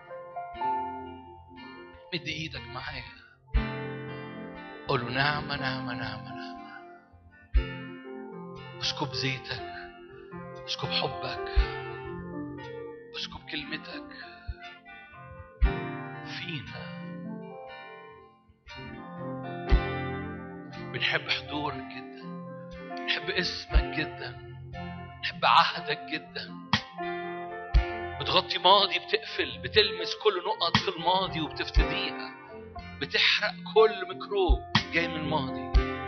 مد ايدك معايا قول له نعمة نعمة نعمة نعمة اسكب زيتك اسكب حبك اسكب كلمتك فينا بنحب حضورك جدا بنحب اسمك جدا بنحب عهدك جدا بتغطي ماضي بتقفل بتلمس كل نقط في الماضي وبتفتديها بتحرق كل ميكروب جاي من الماضي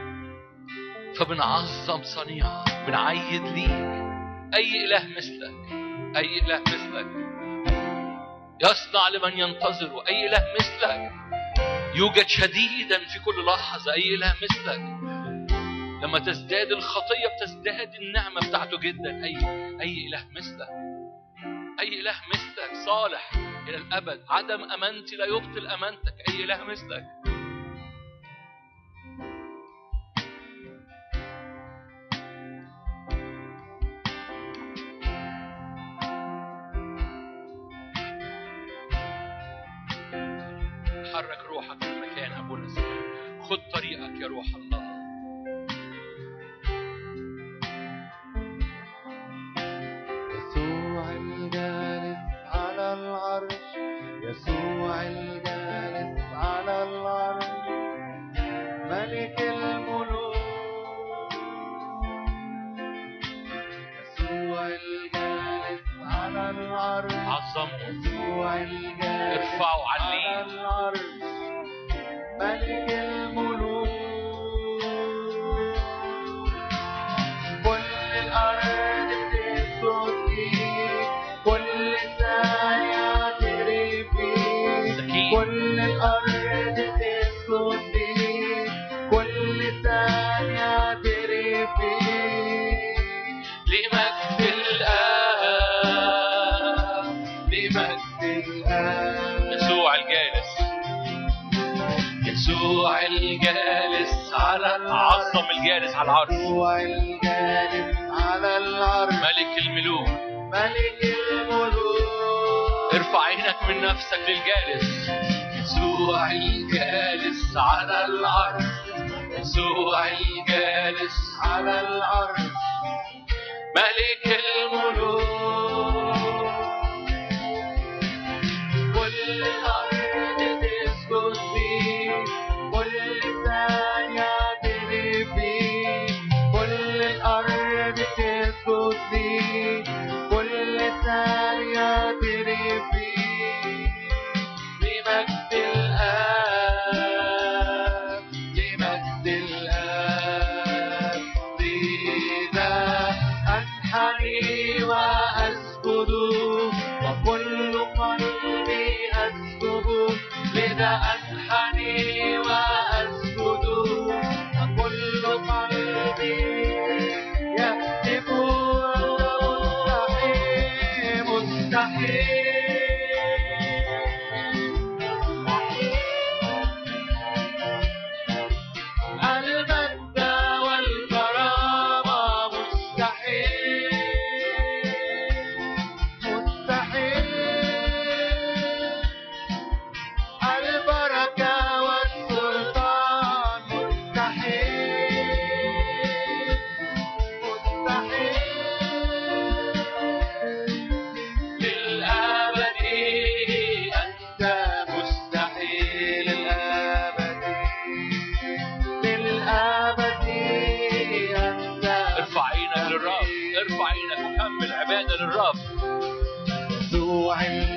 فبنعظم صنيعك بنعيد ليك أي إله مثلك أي إله مثلك يصنع لمن ينتظر أي إله مثلك يوجد شديدا في كل لحظة أي إله مثلك لما تزداد الخطية بتزداد النعمة بتاعته جدا أي أي إله مثلك أي إله مثلك صالح إلى الأبد عدم أمانتي لا يبطل أمانتك أي إله مثلك حرك روحك في المكان أبونا السماوي خد طريقك يا روح الله يسوع الجالس على العرش يسوع الجالس على العرش ملك الملوك يسوع الجالس على العرش عظمه يسوع الجالس ارفعه على عليه العرش ملك الملوك كل الأرض بتسجد ليك كل ثانية تغرب فيك أكيد. كل الأرض بتسجد ليك كل ثانية تغرب فيك لمجد الآب لمجد الآن يسوع الجالس يسوع الجالس على عظم الجالس على العرش يسوع الجالس على العرش ملك الملوك ملك الملوك ارفع عينك من نفسك للجالس يسوع الجالس على العرش يسوع الجالس على العرش ملك الملوك كل الأرض تسجد فيه كل ثانية تغرب فيه كل الأرض تسجد فيه كل ثانية تغرب فيه لمجد الآب لمجد الآب لذا أنحني وأسجد وكل قلبي أسجد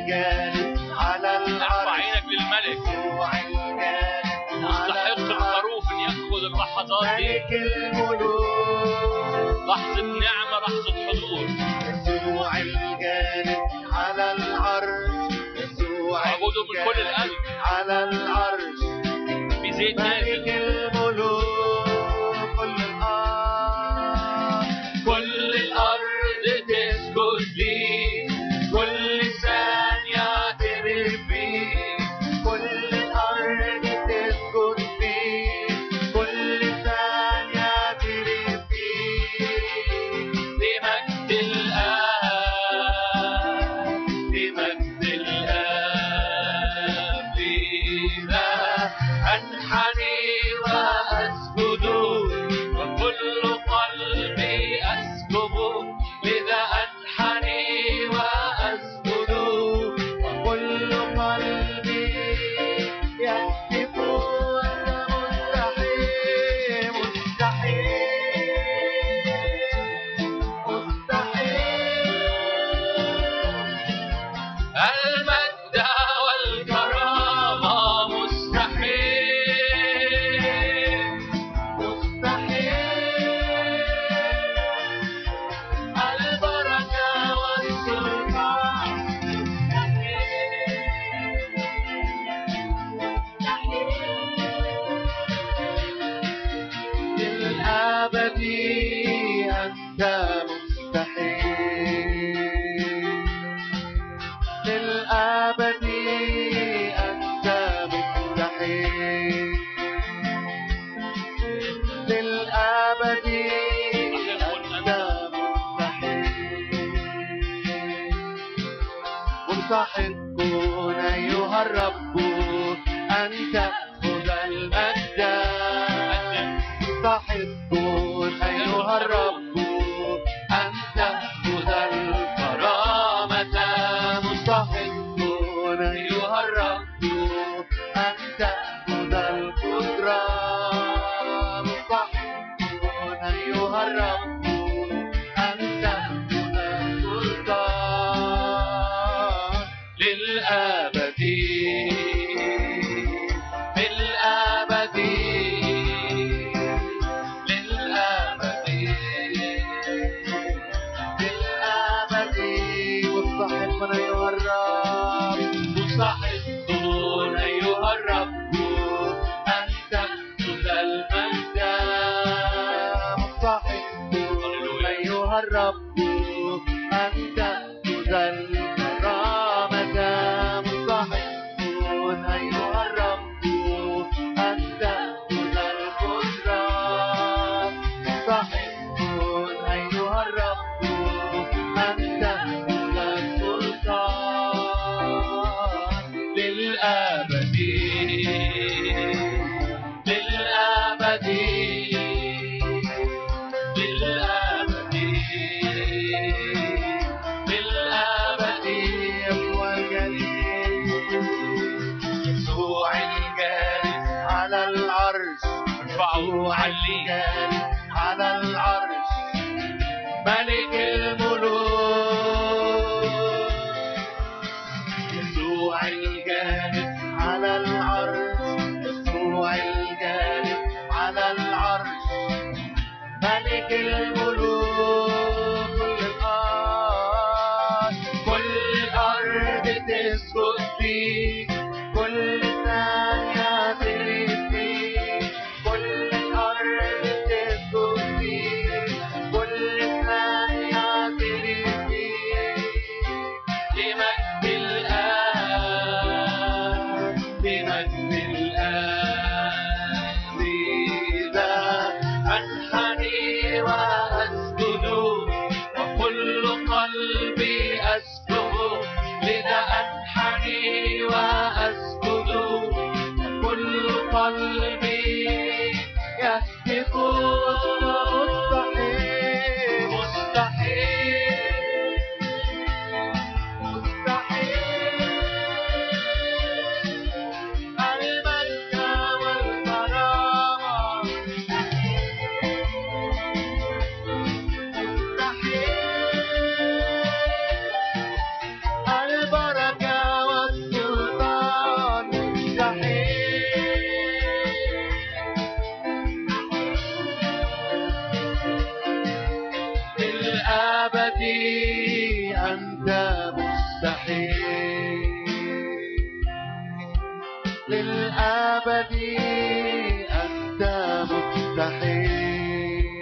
الجالس على ارفع العرش عينك للملك يسوع الجالس على مستحق العرش الخروف ان ياخذ اللحظات دي ملك الملوك لحظه نعمه لحظه حضور يسوع الجالس على العرش يسوع اعبده من كل الجالس القلب على العرش في زيت ملك نازل الملوك كل الأرض كل الارض تسجد لي كل لسان يعترف بي كل الأرض تسجد فيه كل لسان يعترف فيه بمجد الآب بمجد الآب لذا أنحني وأسجد وكل قلبي أسكب لذا أنحني وأسجد وكل قلبي يهتف أنا مستحيل مستحيل مستحيل المجد والكرامة مستحيل مستحيل البركة والسلطان للأبد أنت مستحيل للأبد أنت مستحيل للأبد أنت مستحيل مستحقون أيها الرب أن تأخذ المجد مستحقون أيها الرب أن تأخذ الكرامة مستحقون أيها الرب أن تأخذ القدرة مستحقون أيها الرب أن تأخذ السلطان للأبد للأبد للأبد للأبد مستحق أيها الرب مستحقون أيها الرب أن تأخذ المجد مستحقون أيها الرب أن تأخذ الكرامة مستحقون أيها الرب أن تأخذ القدرة مستحقون أيها الرب أن تأخذ السلطان للأبد للأبد للأبد للأبد يسوع الجليل يسوع الجالس على العرش ارفعوا يسوع عليه الجالس على العرش ملك الملوك يسوع الجالس على العرش يسوع الجالس على العرش ملك الملوك كل الأرض كل الأرض تسجد فيه كل لسان يعترف فيه كل الأرض تسجد فيه كل لسان يعترف فيه لمجد الآب لمجد الآب إذا أنحني وأسجد وكل قلبي أسكب لذا أنحني وأسجد وكل قلبي يهتف مستحيل مستحيل مستحيل للأبد أنت مستحيل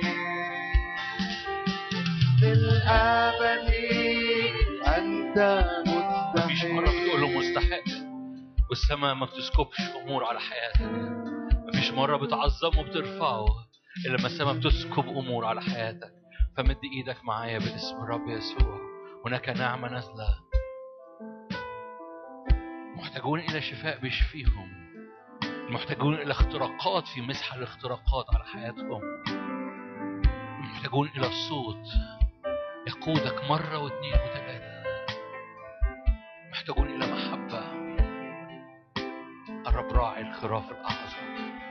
للأبد أنت مفيش مرة بتقول له مستحيل مستحق والسماء ما بتسكبش أمور على حياتك مفيش مرة بتعظمه وبترفعه إلا لما السماء بتسكب أمور على حياتك فمد إيدك معايا باسم الرب يسوع هناك نعمة نازلة محتاجون إلى شفاء بيشفيهم محتاجون إلى اختراقات في مسح الاختراقات على حياتهم محتاجون إلى صوت يقودك مرة واثنين وثلاثة محتاجون إلى محبة الرب راعي الخراف الأعظم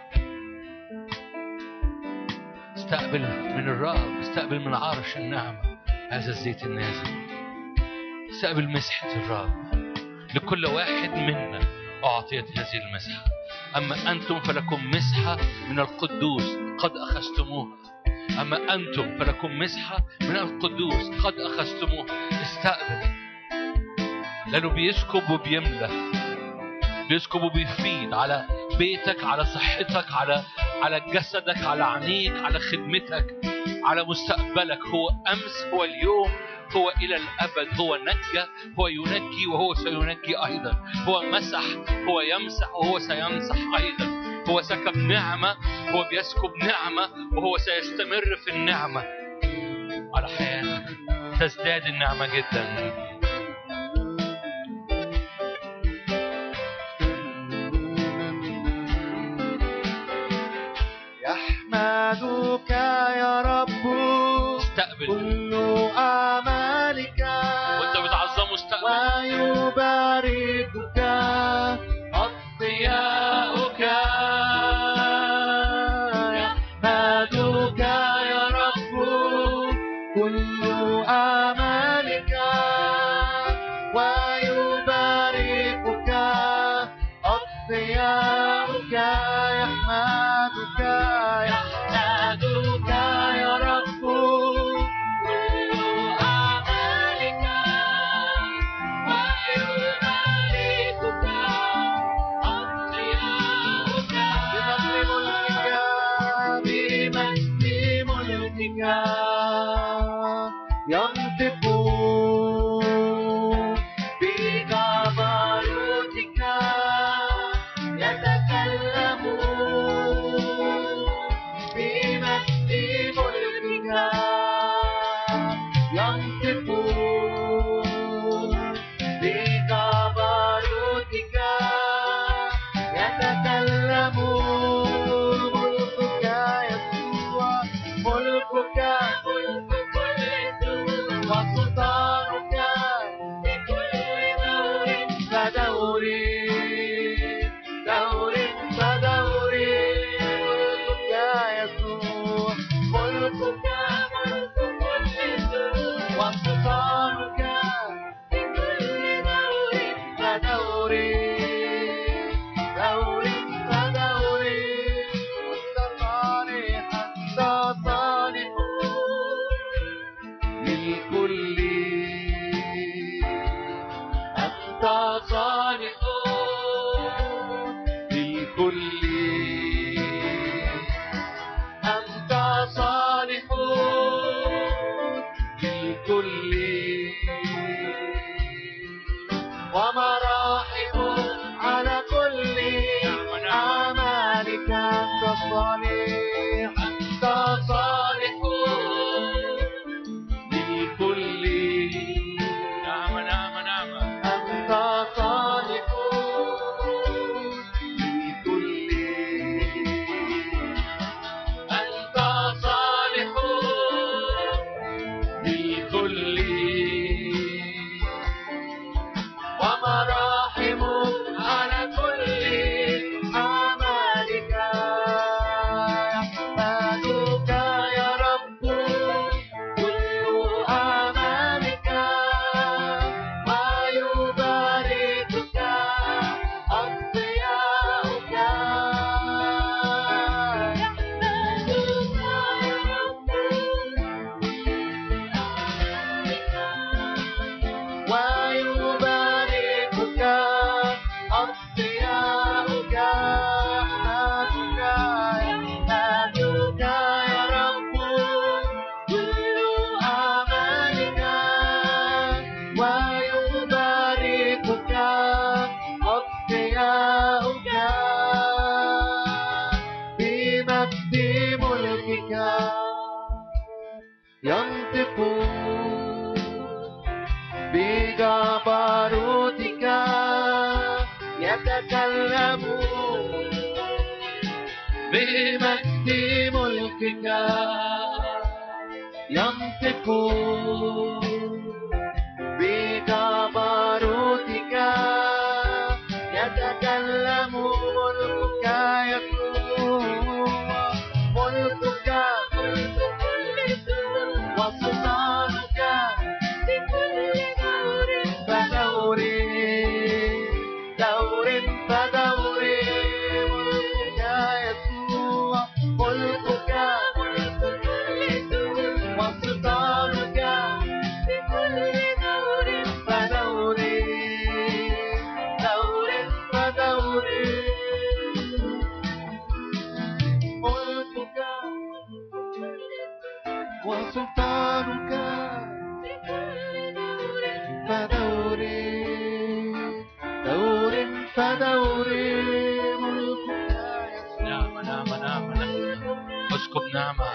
استقبل من الرب استقبل من عرش النعمة هذا الزيت النازل استقبل مسحة الرب لكل واحد منا أعطيت هذه المسحة أما أنتم فلكم مسحة من القدوس قد أخذتموها أما أنتم فلكم مسحة من القدوس قد أخذتموها استقبل لأنه بيسكب وبيملى بيسكب وبيفيد على بيتك على صحتك على على جسدك على عينيك على خدمتك على مستقبلك هو أمس هو اليوم هو إلى الأبد هو نجى هو ينجي وهو سينجي أيضا هو مسح هو يمسح وهو سيمسح أيضا هو سكب نعمة هو بيسكب نعمة وهو سيستمر في النعمة على حياتك تزداد النعمة جدا يحمدك يا رب استقبل كل أعمالك وانت بتعظمه استقبل ويباركك أضياؤك يحمدك يا رب كل أعمالك ويباركك أضياؤك يحمدك يحمدك يا رب كل أعمالك ويباركك أضياؤك بمجد ملكك بمجد ملكك ينطق بجبروتك يتكلم بمجد ملكك ينطق بجبروتك يتكلم ملكك يسوع ملكك ملك كل وسلطانك بكل دور فدور دور فدور ملكك يسوع ملكك ملك كل وسلطانك بكل دور فدور دور فدور أنت صالح أنت صالح للكل أنت صالح للكل أنت صالح للكل ومراحم على كل أعمالك أنت صالح أنت صالح للكل نعمة نعمة نعمة أنت صالح يتكلم بمجد ملكك ينطق بجبروتك يتكلم ملكك يسوع ملكك وسلطانك فدور دور فدور ملكك يسوع ملكك وسلطانك فدور دور فدور ملكك وسلطانك فدور دور فدور ملكك يسوع نعمة نعمة نعمة نعمة اسكب نعمة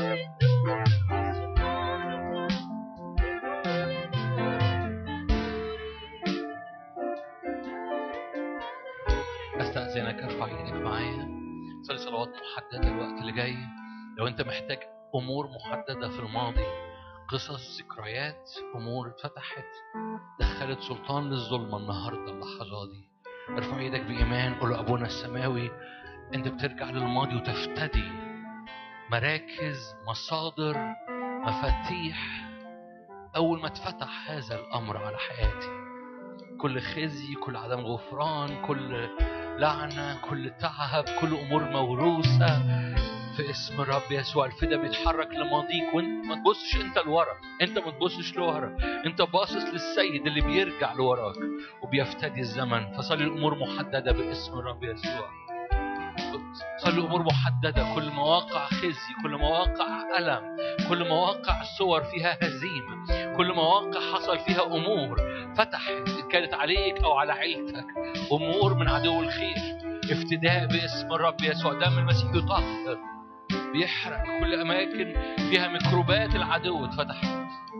استأذنك ارفع ايدك معايا صلي صلوات محددة الوقت اللي جاي لو انت محتاج امور محددة في الماضي قصص ذكريات امور اتفتحت دخلت سلطان للظلمة النهاردة اللحظة دي ارفع ايدك بإيمان قول له أبونا السماوي انت بترجع للماضي وتفتدي مراكز مصادر مفاتيح أول ما اتفتح هذا الأمر على حياتي كل خزي كل عدم غفران كل لعنة كل تعب كل أمور موروثة في اسم الرب يسوع الفدا بيتحرك لماضيك وانت ما تبصش انت لورا انت ما تبصش لورا انت باصص للسيد اللي بيرجع لوراك وبيفتدي الزمن فصلي الامور محدده باسم الرب يسوع صلي امور محدده كل مواقع خزي كل مواقع الم كل مواقع صور فيها هزيمه كل مواقع حصل فيها امور فتحت إن كانت عليك او على عيلتك امور من عدو الخير افتداء باسم الرب يسوع دم المسيح يطهر بيحرق كل اماكن فيها ميكروبات العدو اتفتحت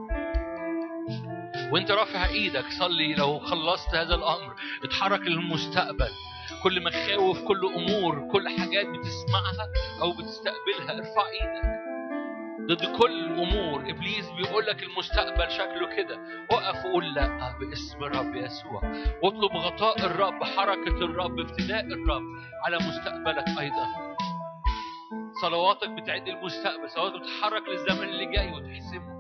وانت رافع ايدك صلي لو خلصت هذا الامر اتحرك للمستقبل كل مخاوف كل امور كل حاجات بتسمعها او بتستقبلها ارفع ايدك ضد كل امور ابليس بيقول لك المستقبل شكله كده وقف وقول لا باسم الرب يسوع واطلب غطاء الرب حركه الرب ابتداء الرب على مستقبلك ايضا صلواتك بتعد المستقبل صلواتك بتتحرك للزمن اللي جاي وتحسمه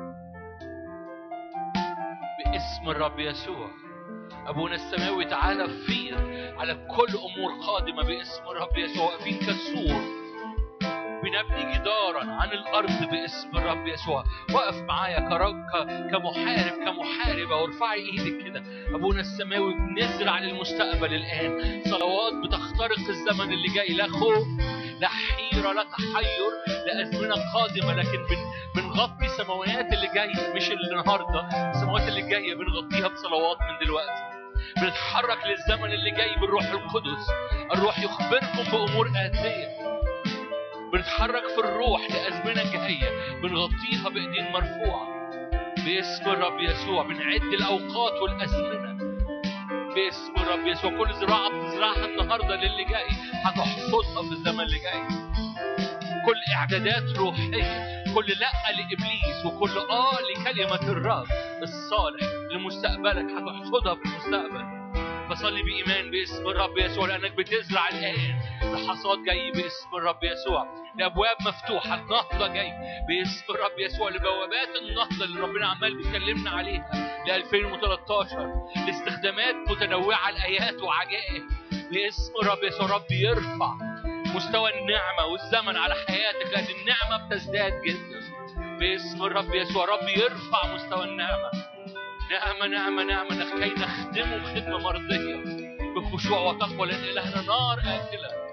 باسم الرب يسوع أبونا السماوي تعالى فيض على كل أمور قادمة باسم الرب يسوع واقفين كسور بنبني جدارا عن الأرض باسم الرب يسوع وقف معايا كرك كمحارب كمحاربة وارفعي إيدك كده أبونا السماوي بنزرع للمستقبل الآن صلوات بتخترق الزمن اللي جاي لا خوف لا حيرة لا تحير لا أزمنة قادمة لكن بن بنغطي السماوات اللي جاية مش اللي النهاردة السماوات اللي جاية بنغطيها بصلوات من دلوقتي بنتحرك للزمن اللي جاي بالروح القدس الروح يخبركم بأمور آتية بنتحرك في الروح لأزمنة جاية بنغطيها بإيدين مرفوعة باسم الرب يسوع بنعد الأوقات والأزمنة باسم الرب يسوع كل زراعة بتزرعها النهاردة للي جاي هتحصدها في الزمن اللي جاي كل إعدادات روحية كل لا لإبليس وكل آه لكلمة الرب الصالح لمستقبلك هتحصدها في المستقبل فصلي بإيمان باسم الرب يسوع لأنك بتزرع الآن لحصاد جاي باسم الرب يسوع لأبواب مفتوحة النهضة جاي باسم الرب يسوع لبوابات النهضة اللي ربنا عمال بيكلمنا عليها ل 2013 لاستخدامات متنوعة لآيات وعجائب باسم الرب يسوع رب يرفع مستوى النعمة والزمن على حياتك لأن النعمة بتزداد جدا باسم الرب يسوع رب يرفع مستوى النعمة نعمة نعمة نعمة كي نخدمه خدمة مرضية بخشوع وتقوى لأن إلهنا نار آكلة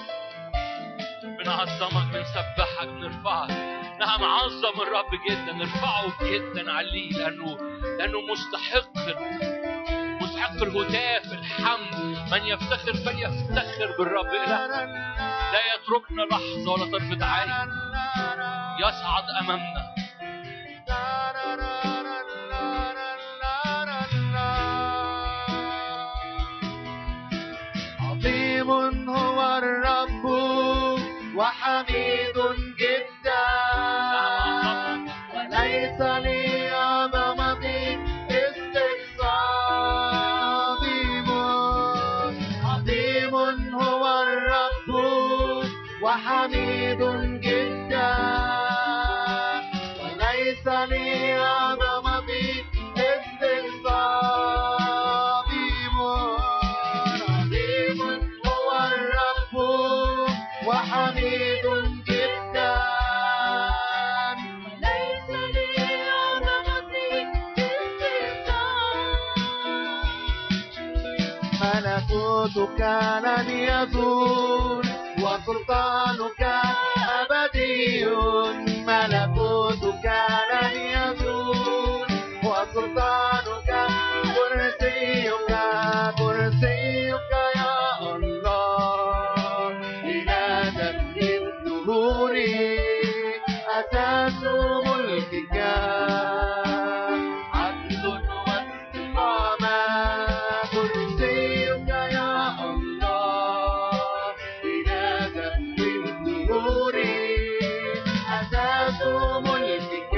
بنعظمك بنسبحك بنرفعك نعم عظم الرب جدا نرفعه جدا عليه لأنه لأنه مستحق مستحق الهتاف الحمد من يفتخر فليفتخر بالرب إلهنا لا يتركنا لحظة ولا طرفة عين يصعد أمامنا وحميد جدا وليس لي عظمتي استقصاء عظيم عظيم هو الرب وحميد جدا وليس لي عظمتي استقصاء عظيم عظيم هو الرب وحميد جدا ليس لي عظمتي ملكوتك لن يزول وسلطانك أبدي ملكوتك لن يزول وسلطانك كرسيك كرسيك يا الله إلى دم الدهور أساس ملكك عدل واستقامة كرسيك يا الله إلى دم الدهور أساس ملكك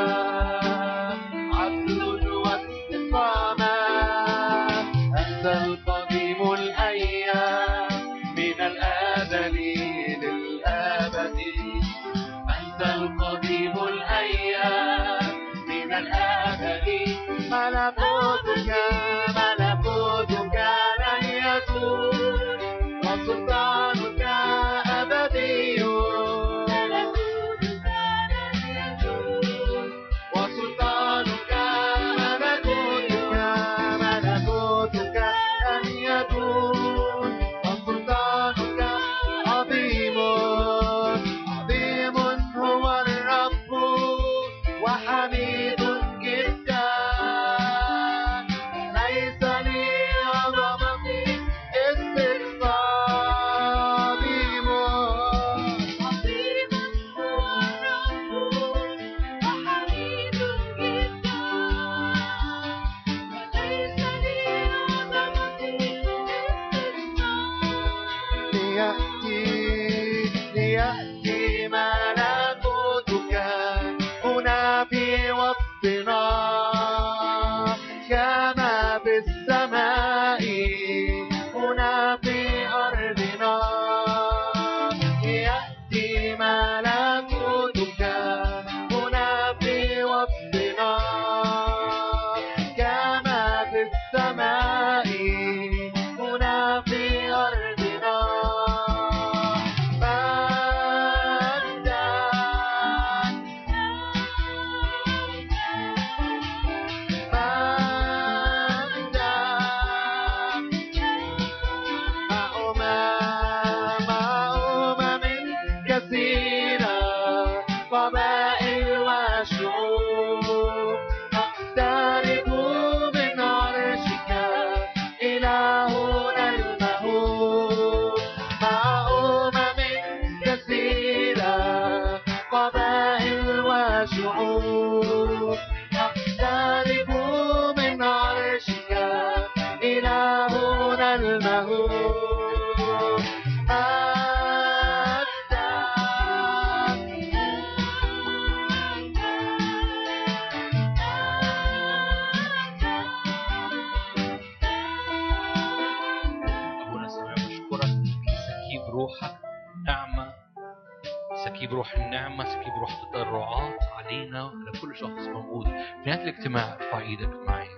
عدل واستقامة أنت القديم الأيام من الأزل للأبد أنت القديم الأيام من الأبد ملكوتك ملكوتك لن يزول وسلطانك أبدي وسلطانك ملكوتك ملكوتك لن يزول وسلطانك عظيم عظيم هو الرب وحميد جدا ليس لي عظمتي استقصاء عظيم عظيم هو الرب وحميد جدا وليس لي عظمتي ليأتي ليأتي ملكوتك هنا في وسطنا كما في السماء هنا في أرضنا ليأتي ملكوتك هنا في وسطنا كما في السماء هنا في أرضنا مجدا مجدا مع أمم مع أمم كثيرة قبائل وشعوب نقترب من عرشك إلهنا المهول مع أمم كثيرة قبائل وشعوب نقترب من عرشك إلهنا المهول أبونا السماوي بشكرك إنك سكيب روحك نعمة سكيب روح النعمة سكيب روح التضرعات علينا وعلى كل شخص موجود في نهاية الاجتماع ارفع ايدك معايا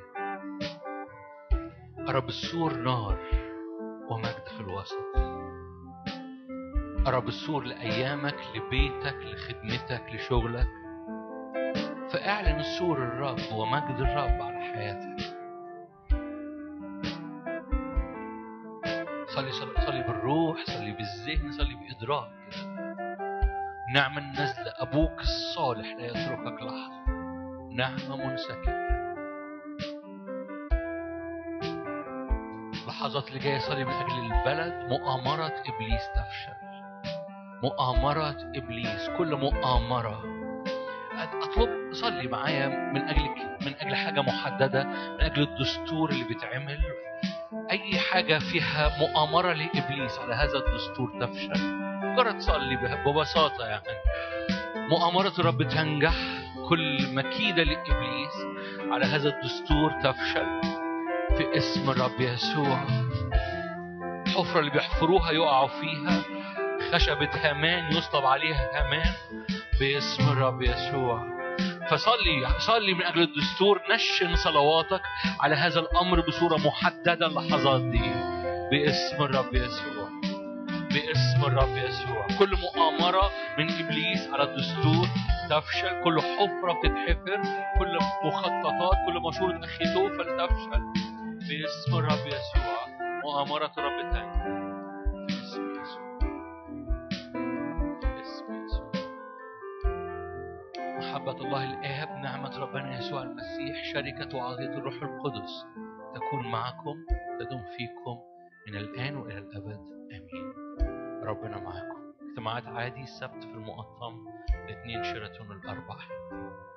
أرى بالسور نار ومجد في الوسط أرى بالسور لأيامك لبيتك لخدمتك لشغلك فاعلن السور الرب ومجد الرب على حياتك صلي صلي, صلي بالروح صلي بالذهن صلي بإدراك كده نعمة نازلة أبوك الصالح لا يتركك لحظة نعمة منسكبة اللحظات اللي جاية صلي من أجل البلد مؤامرة إبليس تفشل مؤامرة إبليس كل مؤامرة أطلب صلي معايا من أجل من أجل حاجة محددة من أجل الدستور اللي بيتعمل أي حاجة فيها مؤامرة لإبليس على هذا الدستور تفشل مجرد صلي به- ببساطة يعني مؤامرة الرب تنجح كل مكيدة لإبليس على هذا الدستور تفشل في اسم الرب يسوع الحفرة اللي بيحفروها يقعوا فيها خشبة هامان يصلب عليها هامان باسم الرب يسوع فصلي صلي من أجل الدستور نشن صلواتك على هذا الأمر بصورة محددة اللحظات دي باسم الرب يسوع باسم الرب يسوع كل مؤامرة من إبليس على الدستور تفشل كل حفرة بتتحفر كل مخططات كل مشورة أخيتوفل تفشل باسم الرب يسوع مؤامرة الرب تاني باسم يسوع باسم يسوع محبة الله الآب نعمة ربنا يسوع المسيح شركة وعطية الروح القدس تكون معكم تدوم فيكم من الآن وإلى الأبد آمين ربنا معكم اجتماعات عادي السبت في المقطم الاثنين شيراتون الأربع